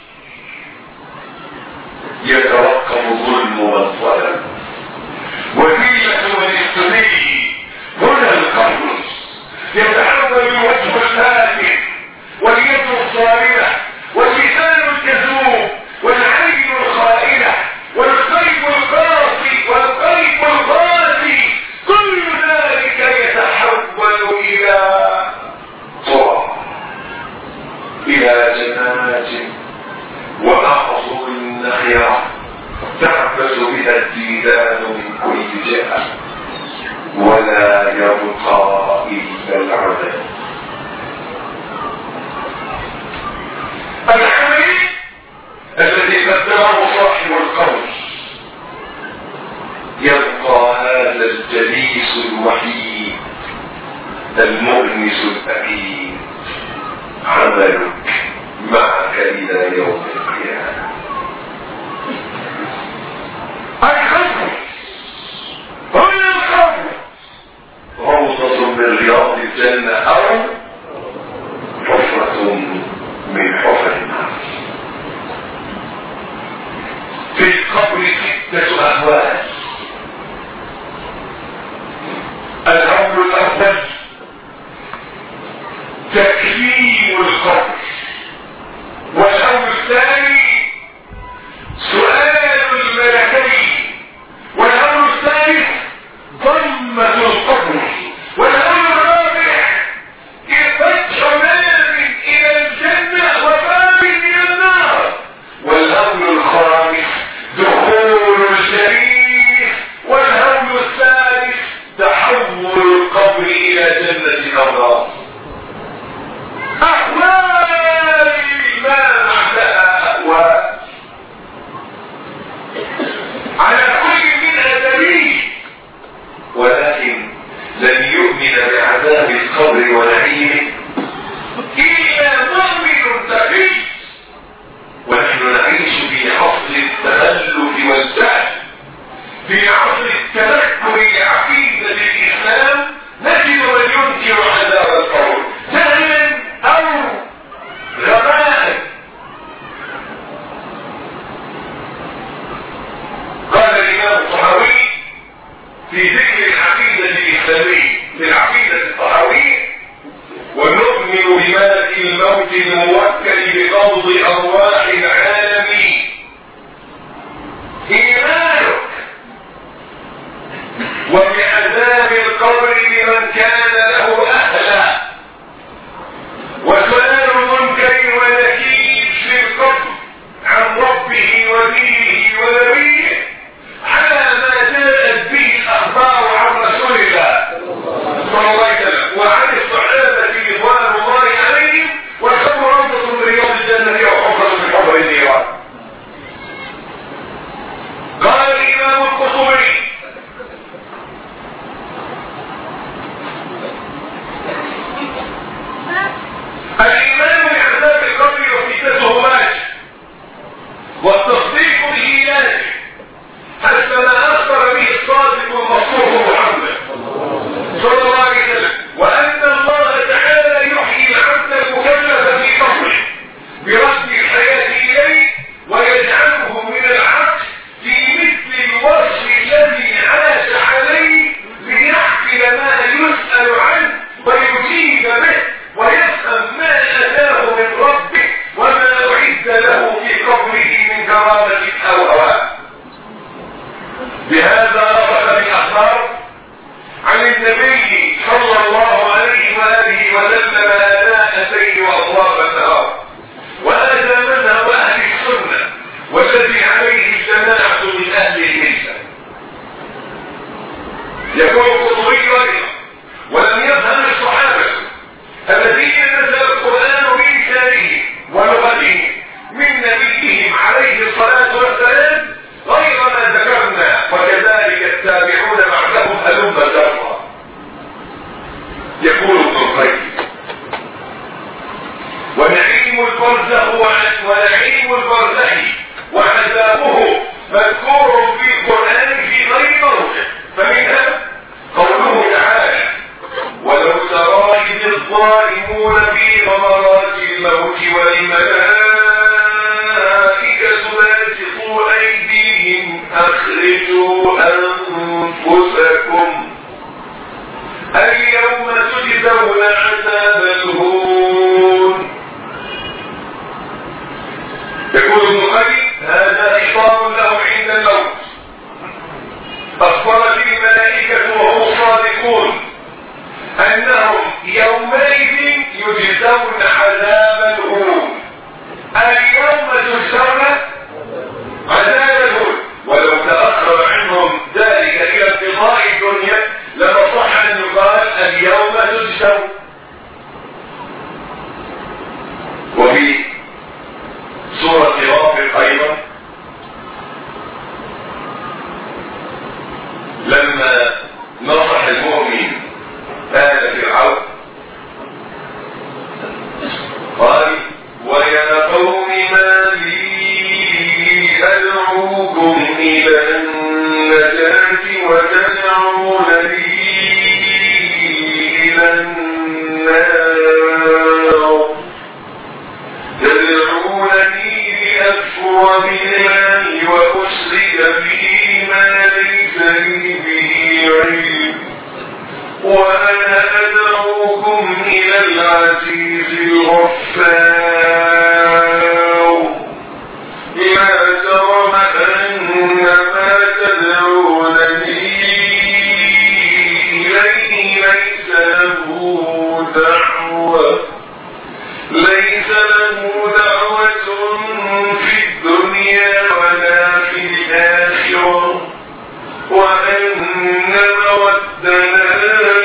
[SPEAKER 1] يتوقف ظلم من ظلم وذلة من اهتدي هنا القبر يتحول الوجه الفاتح واليد الصارمة واللسان الكذوب والعين الخائنة والقلب القاسي والقلب القاسي كل ذلك يتحول إلى تراب إلى جنات وأعظم النخرة تعبث بها الديدان من كل جهة ولا يبقى إلا العذاب العمل الذي قدمه صاحب القول يبقى هذا الجليس الوحيد المؤنس الأكيد عملك معك إلى يوم القيامة الخبر هنا الخبر روضة من رياض الجنة أو حفرة من حفر النار في القبر ستة أهوال الأمر الأول تكريم القبر والأمر الثاني سؤال الملكين والأمر الثالث ضمة القبر والأمر الرابع فتح باب إلى الجنة وباب إلى النار والأمر الخامس دخول الشريف والأمر الثالث تحول القبر إلى جنة الله أحوال ما بعدها أهوال على كل منها دليل ولكن لن يؤمن بعذاب القبر ونعيمه إلا مؤمن تقي ونحن نعيش في عصر التخلف والجهل في عصر التنكر لعقيدة الإسلام نجد من ينكر عذاب القبر جهلا أو غباء قال الإمام الطحاوي في ذكر العقيدة الإسلامية للعقيدة الطحاوية والنظم الموكل بقبض ارواح العالمين ايمانك وبعذاب القبر لمن كان له اهلا وسؤال منكر ونكير في القبر عن ربه ودينه ونبيه على ما جاءت به الاخبار عن رسول الله صلى الله عليه وسلم وعن الصحابه رضوان الله عليهم والخمر روضه من رياض الجنه وحفره من حفر النيران قال الامام القرطبي الايمان بعذاب القبر وفتنته واجب والتصديق به لازم حسب ما اخبر به الصادق المصروف محمد صلى الله عليه وسلم وان الله تعالى يحيي العبد المكلف في قبره برد الحياه اليه ويجعله من العبد في مثل الوصف الذي عاش عليه ليحفل ما يسال عنه ويجيب به ويفهم ما اتاه من ربه وما اعد له في قبره من كرامه او هواه بهذا رفض الاخبار عن النبي صلى الله عليه واله وسلم اناء الليل واطراف النهار وهذا مذهب اهل السنه والذي عليه الجماعه من اهل المله يقول القرطبي ايضا ولم يفهم الصحابه الذين نزل القران بلسانهم ولغتهم من نبيهم عليه الصلاه والسلام غير ما ذكرنا وكذلك التابعون بعدهم هلم جرا يقول ابن القيم ونعيم البرزخ ونعيم البرزخ وعذابه مذكور في القران في غير موضع فمنها قوله تعالى ولو ترى اذ الظالمون في غمرات الموت والملائكه باسطوا ايديهم اخرجوا انفسكم اليوم تجزون عذاب الهون يقول ابن القيم هذا خطاب له عند الموت اخبرت الملائكه وهم صادقون انهم يومئذ يجزون عذاب الهون اليوم تجزون عذاب الهون ولو تاخر عنهم ذلك الى انقضاء الدنيا لما صح ان يقال اليوم تجزون وفي سورة غافر أيضا لما نصح المؤمن آل فرعون قال ويا قوم ما لي أدعوكم إلى النجاة وتدعونني إلى النار تدعونني لأكفر بالله وأشرك به ما ليس لي به علم وأنا أدعوكم إلى العزيز الغفار لا جرم أن ما تدعونني إليه ليس له دعوة ليس له دعوة في الدنيا ولا في الآخرة وأن مودنا إلى الله وأن مودنا إلى الله وأن الله غفور رحيم وأنا أدعوكم إلى العزيز الغفار لا جرم أن ما تدعونني إليه ليس له دعوة في الدنيا ولا في الآخرة وأن مودنا إلى الله وأن مودنا إلى الله وأن مودنا إلى الله وأن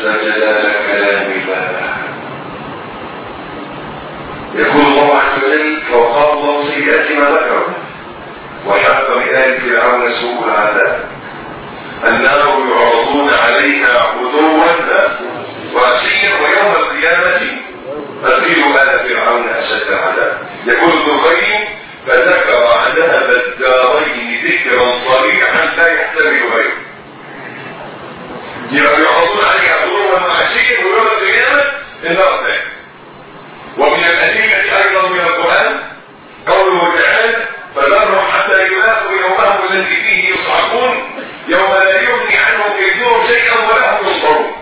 [SPEAKER 1] جلال كلام الله يقول الله عز وجل فوقاه الله سيئات ما ذكر وحق بآل فرعون سوء العذاب النار يعرضون عليها غدوا وعشيا ويوم القيامة أدخلوا آل فرعون أشد العذاب يقول ابن القيم فذكر عذاب الدارين ذكرا صريحا لا يحتمل غيره يعرضون عليها غدوا وعشيا ويوم القيامة النار ذلك ومن الأدلة أيضا من القرآن قوله تعالى فذرهم حتى يلاقوا يومهم الذي فيه يصعقون يوم لا يغني عنهم كيدهم شيئا ولا هم ينصرون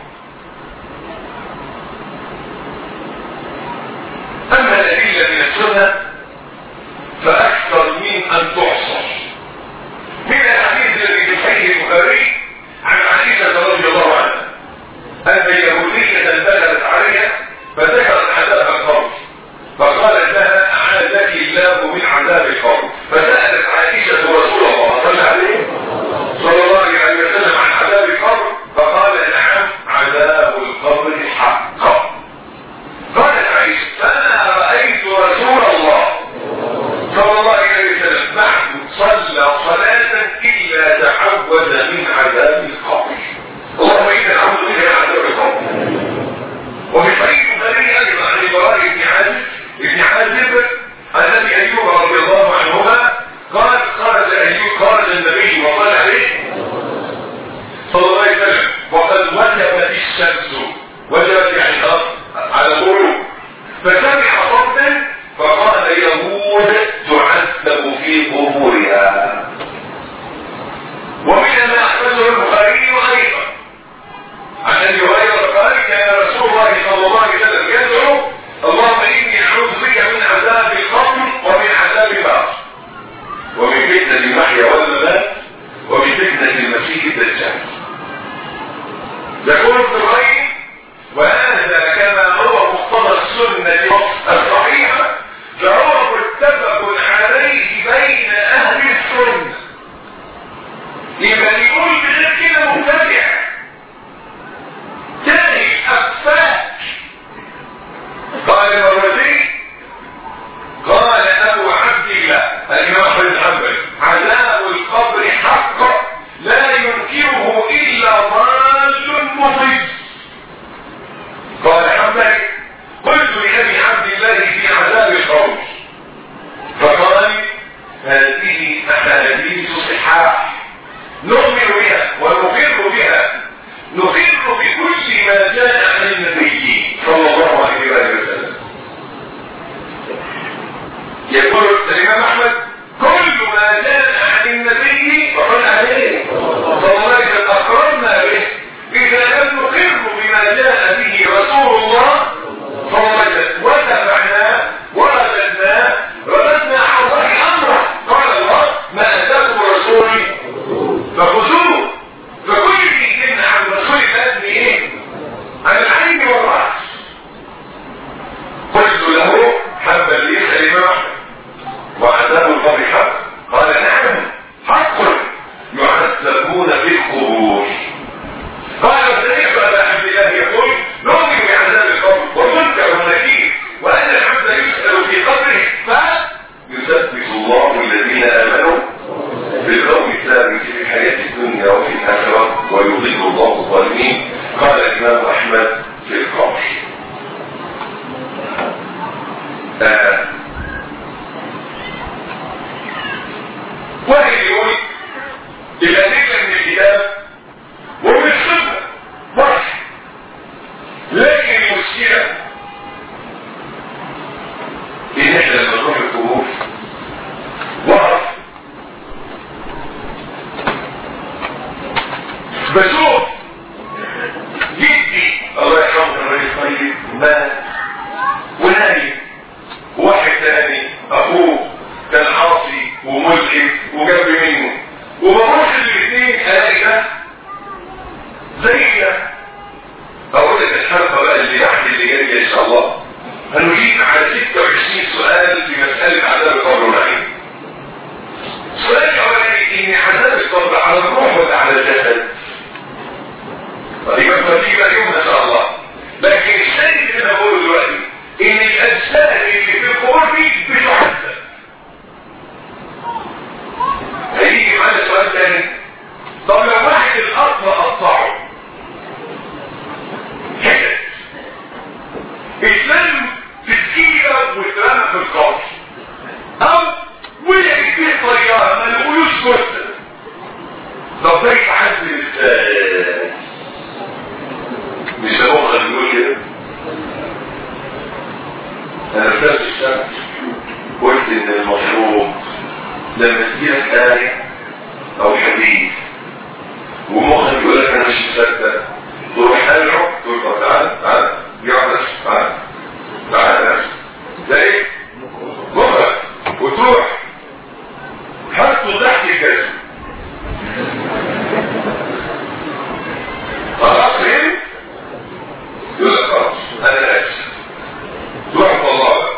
[SPEAKER 1] أما الأدلة من السنة فأكثر من أن تحصر من الحديث الذي في صحيح البخاري عن عائشة رضي الله عنها أن يهودية بلغت عليها فذكرت عذاب القبر فقالت لها أعاذك الله من عذاب القبر فسألت عائشة رسول الله صلى الله عليه صلى الله عليه وسلم عن عذاب القبر فقال نعم عذاب القبر حق قالت عائشة فأنا رأيت رسول الله صلى الله عليه وسلم بعد صلى صلاة إلا تعوذ من عذاب القبر اللهم إنا نعوذ بك من عذاب القبر وفي صحيح البخاري ايضا عن ابراهيم بن عازب بن عازب عن ابي ايوب رضي الله عنهما قال خرج ايوب خرج النبي وقال عليه صلى الله عليه وسلم وقد وجبت الشمس وجبت يعني الارض على الغروب فسمع صوتا فقال يهود تعذب في قبورها ومن ما احسنه البخاري ايضا عن ابي هريره قال كان رسول الله صلى الله عليه وسلم يدعو اللهم اني اعوذ بك من عذاب القبر ومن عذاب النار ومن فتنه المحيا والممات ومن فتنه المسيح الدجال يقول ابن القيم وهذا كما هو مقتضى السنه الصحيحه فهو متفق عليه بين اهل السنه لمن يقول بغير كده مبتدع تاني أفاك قال الرزي قال أبو عبد الله الإمام أحمد بن حنبل عذاب القبر حق لا ينكره إلا ضال مضل قال حنبل قلت لأبي عبد الله في عذاب القبر فقال هذه أحاديث صحاح نؤمن بها ونقر بها نقر بكل ما جاء عن النبي صلى الله عليه وسلم يقول الامام احمد كل ما جاء عن النبي فقل عليه صلى الله عليه وسلم اقررنا به اذا لم نقر بما جاء به رسول الله صلى الله عليه وسلم وتبعناه ورددناه رددنا على الله امره قال الله ما اتاكم رسولي فخذوه فكل شيء عن رسول الله ايه عن العين والراس قلت له حبا ليس الامام احمد وعذاب القبر حق قال نعم حق يعذبون في القبور قال سمعت ابا عبد الله يقول نؤمن بعذاب القبر ومنكر ونكير وان العبد يسال في قبره فيثبت الله الذين امنوا بالقول الثابت في الحياة الدنيا وفي الآخرة ويضل الله الظالمين قال الإمام أحمد في القبر آه. واحد يقول إذا نكلم من الكتاب ومن السنة واحد لكن المشكلة إن إحنا لما نروح القبور وقف بشوف جدي الله يرحمه الرئيس طيب مات ونايم واحد تاني اخوه كان عاصي وملحد وجنب منه وبروح الاثنين الاقي ده زي ده اقول لك الحلقه بقى اللي تحت اللي جايه ان شاء الله هنجيب على 26 سؤال في مساله عذاب القبر والنعيم السؤال الاولاني ان عذاب القبر على الروح ولا على الجسد يبقى النتيجة اليوم نسأل لما تجيلك آية أو حديث ومخك يقول لك أنا مش مصدق تروح قلعه تقول له تعال تعال يقعد نفسك تعال تعال نفسك ده إيه؟ مخك وتروح حطه تحت الجسم خلاص فهمت؟ يقول لك خلاص أنا آسف تروح طلعه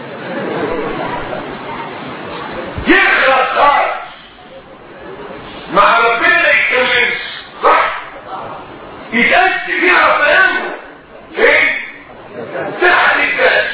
[SPEAKER 1] يخلص خالص مع ربنا ما يتكلمش صح يتأسف يعرف مقامه فين تحت الكاس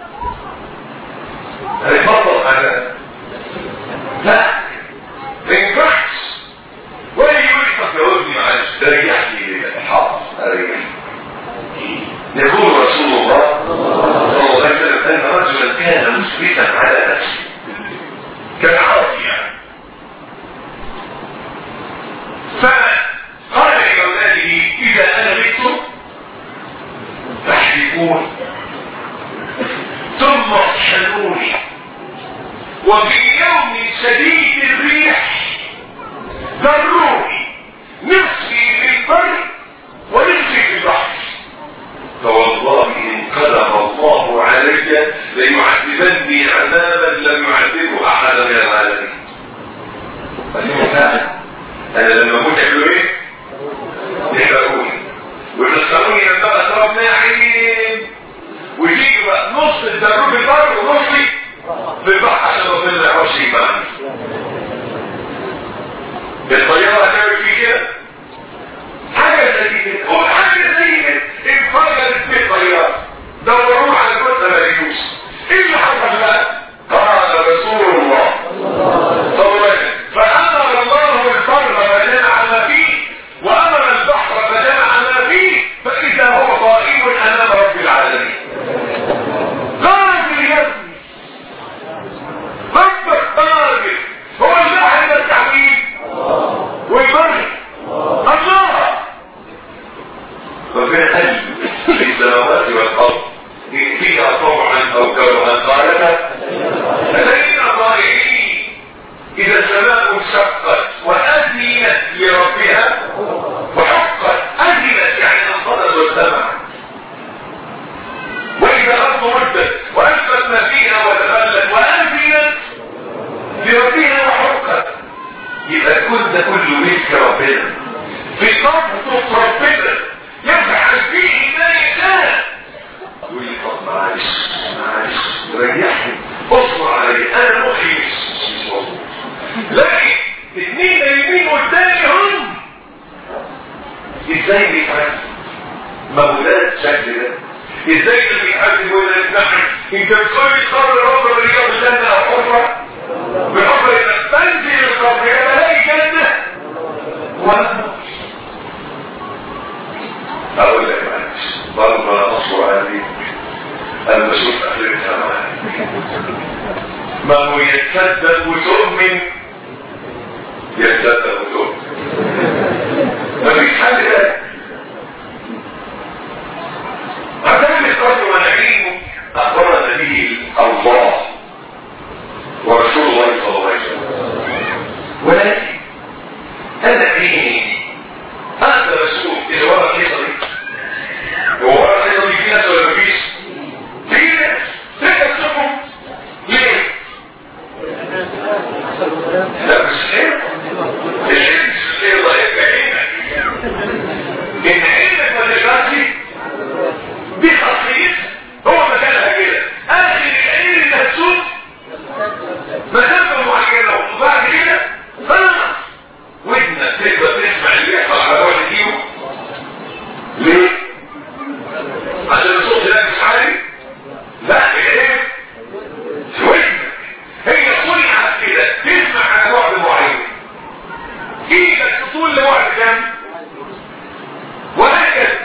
[SPEAKER 1] هيفضل على لا ما ينفعش ولا يقول طب يا ابني معلش ريحني حاضر اريحني يقول رسول الله صلى الله عليه وسلم ان رجلا كان مسبتا على نفسه كالعرب يعني فقال لأولاده إذا أنا مت فاحرقوني ثم اطحنوني وفي يوم شديد الريح ذروني نصفي في البر ونصفي في البحر فوالله إن قدر الله علي ليعذبني عذابا لم يعذبه أحد من العالمين فلما فعل انا لما كنت اعملوا ايه يحرقوني ويخسروني لما اضرب ناعم ويجي بقى نص الدروب في البر ونصي في البحر عشان ربنا ما يعرفش يفهمني الطياره هتعمل في كده حاجه زي كده هو حاجه زي كده انفجرت في الطياره دوروا على جثه مريوس ايه اللي حصل بقى؟ قال رسول الله صلى الله عليه وسلم فامر الله البر فجمع ما فيه وامر البحر فجمع ما فيه فاذا هو قائم امام رب العالمين قادر يا ابني ربك قادر هو الواحد التحويل والبر الله ربنا قال في السماوات والارض ان فيها طوعا او كرها قالتا فلينا طائعين اذا السماء انشقت واذنت لربها وحقت اذنت يعني انفضت واستمعت واذا الارض مدت والفت ما فيها وتبلت واذنت لربها وحقت يبقى كل ده كله ملك ربنا في قبضة ربنا يفعل فيه ما يشاء يقول لي طب معلش معلش ريحني اصبر علي انا مخي مش مش مظبوط لكن اتنين نايمين قدامي هم ازاي بيتعذب ما هو ده الشكل ده ازاي ده بيتعذب ولا يتنحن انت بتقول لي قبر رب الرياض الجنه او حفره بحفره انك تنزل القبر يا بلاقي جنه ولا اقول لك معلش برضه انا اصبر عليك انا بشوف اخرتها معاك ما هو يتصدق وتؤمن يتصدق وتؤمن مفيش حل ده عدم القدر ونعيمه اخبرنا به الله ورسول الله صلى الله عليه وسلم ولكن انا فيه هذا رسول اللي ورا القصه دي هو ورا القصه دي في ناس ولا مفيش؟ في ناس تقدر تشوفهم ليه؟ لا مش حلو الحلم مش حلو يبقى عينك ان عينك ما تشرحش دي خاصيتها هو مكانها كده اخر العين اللي هتشوف مسافه معينه وبعد كده خلاص ودنك تقدر تسمع اللي بيحصل على بعد كيلو ليه؟ عشان الصوت ده مش عالي؟ لا ايه؟ في ودنك هي صنعت كده تسمع على بعد معين ايدك تطول لبعد كام؟ وهكذا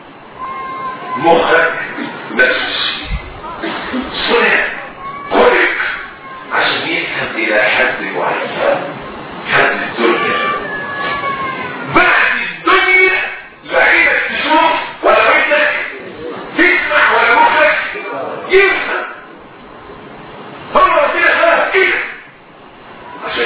[SPEAKER 1] مخك نفس الشيء صنع خلق عشان يفهم الى حد معين حد الدنيا بعد الدنيا لا عينك تشوف ولا ودنك تسمع ولا مخك يفهم هو ربنا خلق كده عشان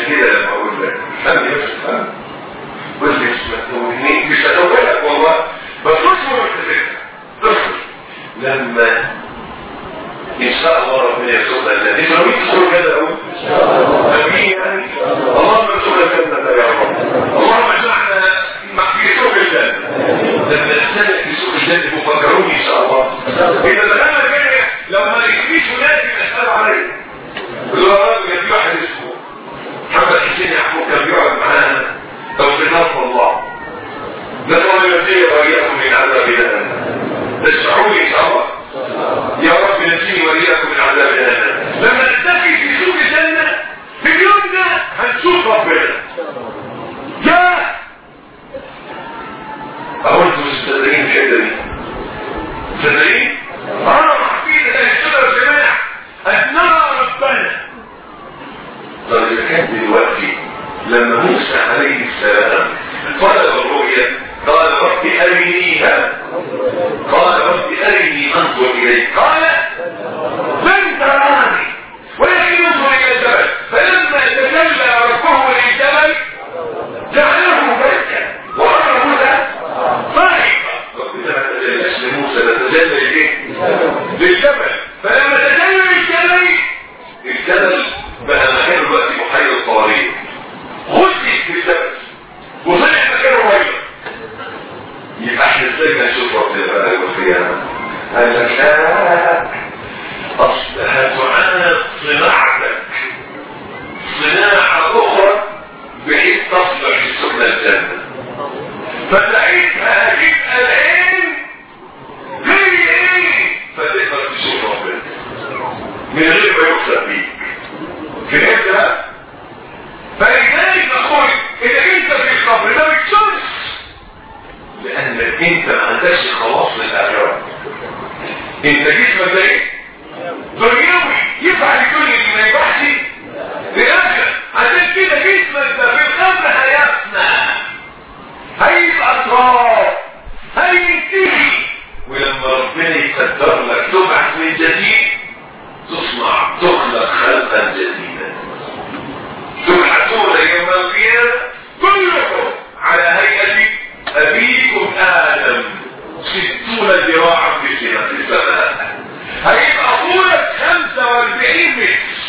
[SPEAKER 1] الحته دي صدقين اه عقيده اهل السنه والجماعه ان نرى ربنا طب اذا كان دلوقتي لما موسى عليه السلام طلب الرؤيا قال رب ارنيها قال رب ارني انظر اليك قال لن تراني ولكن انظر الى الجبل فلما تجلى ربه للجبل جعله ملكا وامر موسى صاعقا ربنا ما تجلاش لموسى ده تجلى لايه؟ للجبل فلما تجلى للجبل الجبل بقى مكانه دلوقتي محيط الطوارئ خشي في الجبل وطلع مكانه ميه يبقى احنا ازاي نشوف ربنا بقى يوم القيامه؟ قال لك لا اصل هتعاني صناعتك صناعه اخرى بحيث تصلح لسكن الجنه فساعتها هتبقى العين غير ايه فتقدر تشوف ربنا من غير ما يكسب بيك فهمت بقى فلذلك نقول انك انت في القبر ما بتشوفش لانك انت ما عندكش خلاص للاخره انت جسمك ده ايه دنيوي يفعل كل اللي ما يبحث للاخره عشان كده جسمك ده في القبر هيفنى هيبقى تراب هينتهي ولما ربنا يقدر لك تبعث من جديد تصنع تخلق خلقا جديدا تبعثون يوم القيامة كلكم على هيئة أبيكم آدم ستون ذراعا في سنة السماء هيبقى طولك 45 متر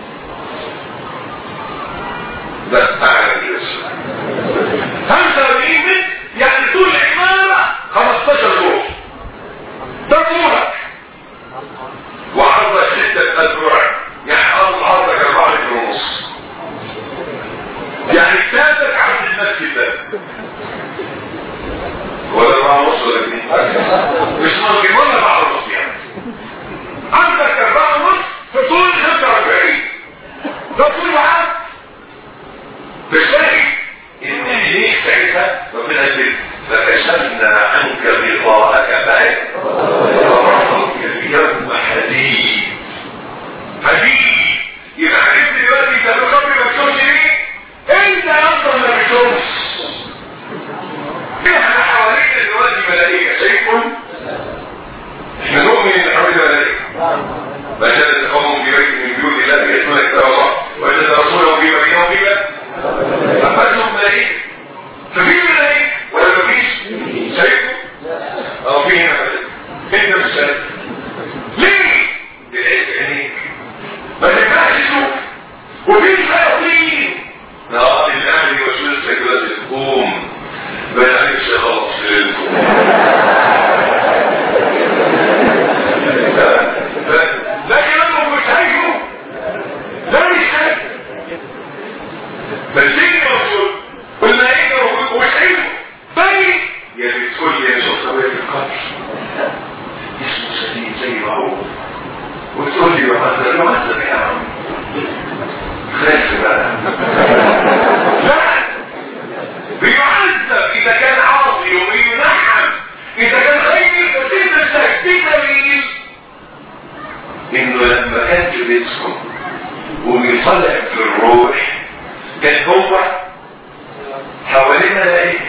[SPEAKER 1] بس أعلى الجسم 45 متر يعني طول العمارة 15 دور ده طولك وعرضك ستة أذرع يعني أرض عرضك أربعة متر ونص يعني كتابك عرض المسجد ده ولا أربعة ونص ولا اتنين مش ممكن ولا أربعة ونص يعني عندك أربعة ونص في طول 45 ده طول وعرض بشاهد إن عينيك ساعتها ربنا يقول فكشفنا عنك غطاءك بعد اليوم حديد حديد يبقى عرفت دلوقتي انت بالقبر ما بتشوفش ليه؟ انت اصلا ما بتشوفش احنا حوالينا دلوقتي ملائكه شايفهم؟ احنا نؤمن ان حوالينا ملائكه ما جلس قوم في بيت من بيوت الله يتلون كتاب الله وجد رسوله في مدينه وفي أفاتهم ملائكة ففي ملائكة ولا مفيش شايفه؟ اه في هنا ملائكة انت مش شايف ليه؟ لقيت عينيك ما تنفعش تشوف وفي شياطين اه الاهل يوسوس لك دلوقتي تقوم بقى عليك خلاص لكن انا مش شايفه لا مش شايف بلسيني موجود والملائكة موجود ومشعينه بني يا بتقول لي يا شخص ابويا في القبر اسمه سليم زي ما هو وتقول لي يعذب يعذب يا عم خايف بقى لا بيعذب اذا كان عاصي وبينعم اذا كان خير بس انت نفسك دليل انه لما كان في بيتكم وبيطلع في الروح كان هو حوالين ملائكة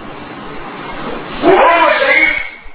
[SPEAKER 1] وهو شايف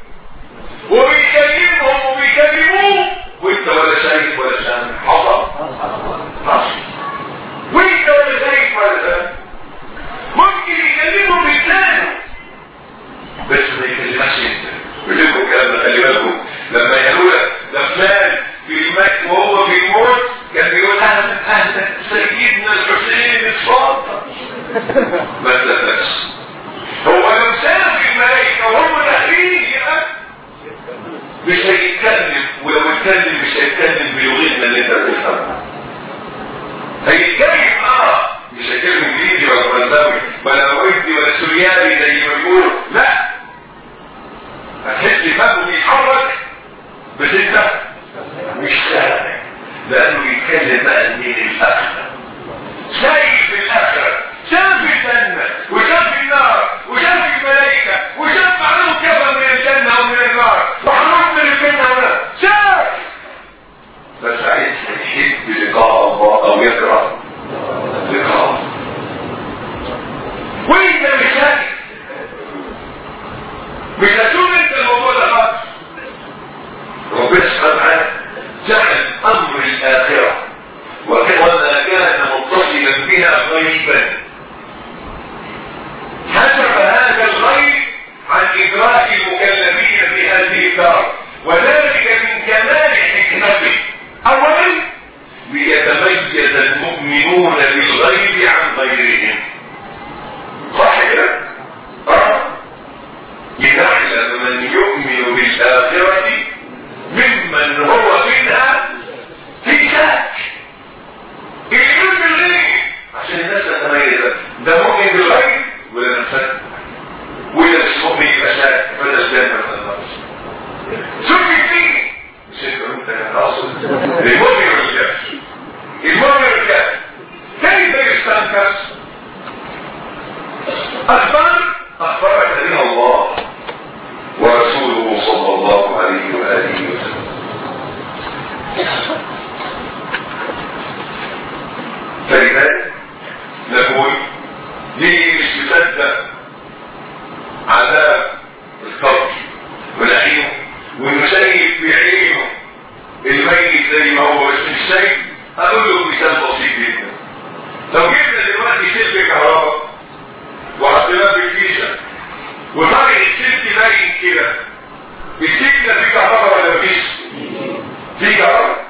[SPEAKER 1] وبيكلمهم وبيكلموه وانت ولا شايف ولا سامع حصل حصل وانت ولا شايف ولا سامع ممكن يكلمهم بلسانه بس ما يكلمكش انت يقول لكم الكلام ده خلي بالكم لما يقولوا لك ده فلان في المجد وهو في الموت كان بيقول اهلا اهلا سيدنا الحسين اتفضل ما تلاقاش هو لو شاف الملائكه وهم داخلين يبقى مش هيتكلم ولو اتكلم مش هيتكلم بلغتنا اللي انت بتفهمها هيتكلم اه مش هيتكلم انجليزي ولا فرنساوي ولا رويدي ولا سوريالي زي ما بيقولوا لا هتحس فمه بيتحرك بس انت مش سامع لانه بيتكلم بقى من الاخره شايف الاخره شاف الجنه وشاف النار وشاف الملائكه وشاف معلوم كفى من الجنه حق المكلفين في هذه الدار وذلك من كمال حكمته اولا ليتميز المؤمنون بالغيب عن غيرهم صح كده اه لنعلم من يؤمن بالاخره ممن هو منها في شك اليوم بالغيب عشان الناس تتميز ده مؤمن بالغيب ولا نفسك ولا مش مؤمن يبقى شاك فده الجنه من الناس شوف فيه مش انت انت اقصد المؤمن والكافر المؤمن والكافر كيف يستنكر اخبار اخبرك من الله ورسوله صلى الله عليه واله وسلم فلذلك نقول ليه مش مصدق عذاب القبر ونعيمه وانه شايف بعينه الميت زي ما هو بس مش شايف اقول له مثال بسيط جدا لو جبنا دلوقتي سلك كهرباء وحطيناه في الفيشه وطلع السلك باين كده السلك ده فيه كهرباء ولا مفيش؟ فيه كهرباء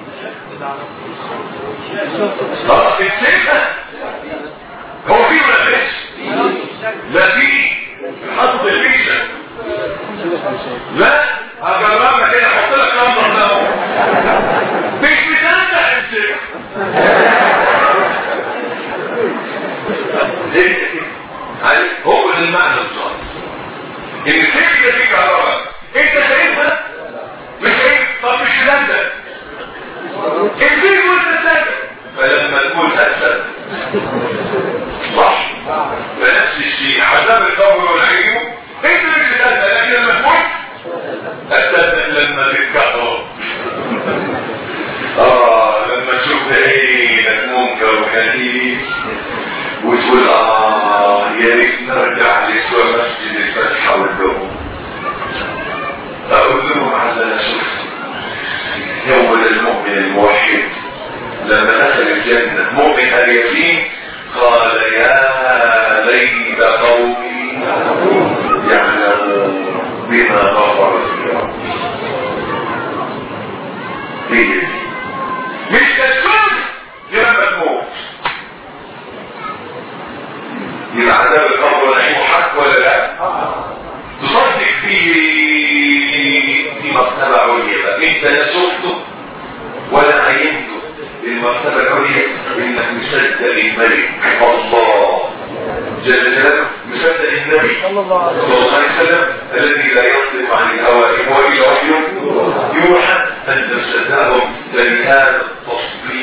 [SPEAKER 1] اه السلك هو فيه ولا مفيش؟ لا فيه حط الفيشه لا هجربها كده احط لك نمبر ده مش مصدق السلك عارف هو ده المعنى بالظبط ان السلك ده فيه كهرباء انت شايفها مش شايف طب مش مصدق الفيل وانت صدق فلما تكون اسد صح فنفس الشيء عذاب القبر والعيوب انت مش مصدق لكن لما تموت اصدق لما تتكهرب اه لما تشوف عينك منكر وحديث وتقول اه يا ريت نرجع لسوى مسجد الفتح والدوم اقول لهم على اللي شفت يوم المؤمن الموحد لما دخل الجنة مؤمن اليقين قال يا ليت قومي يعلمون بما غفر لي ربي هي دي مش تسكت لما تموت يبقى عذاب القبر ونعيم حق ولا لا؟ تصدق في في مرتبة عليا بقى انت لا شفته ولا عينته المرتبة العليا انك مصدق الملك الله جل جلاله مصدق النبي صلى الله عليه وسلم الذي لا يصدق عن الهوى ان هو الا وحي يوحى انت مصدقهم فلهذا التصديق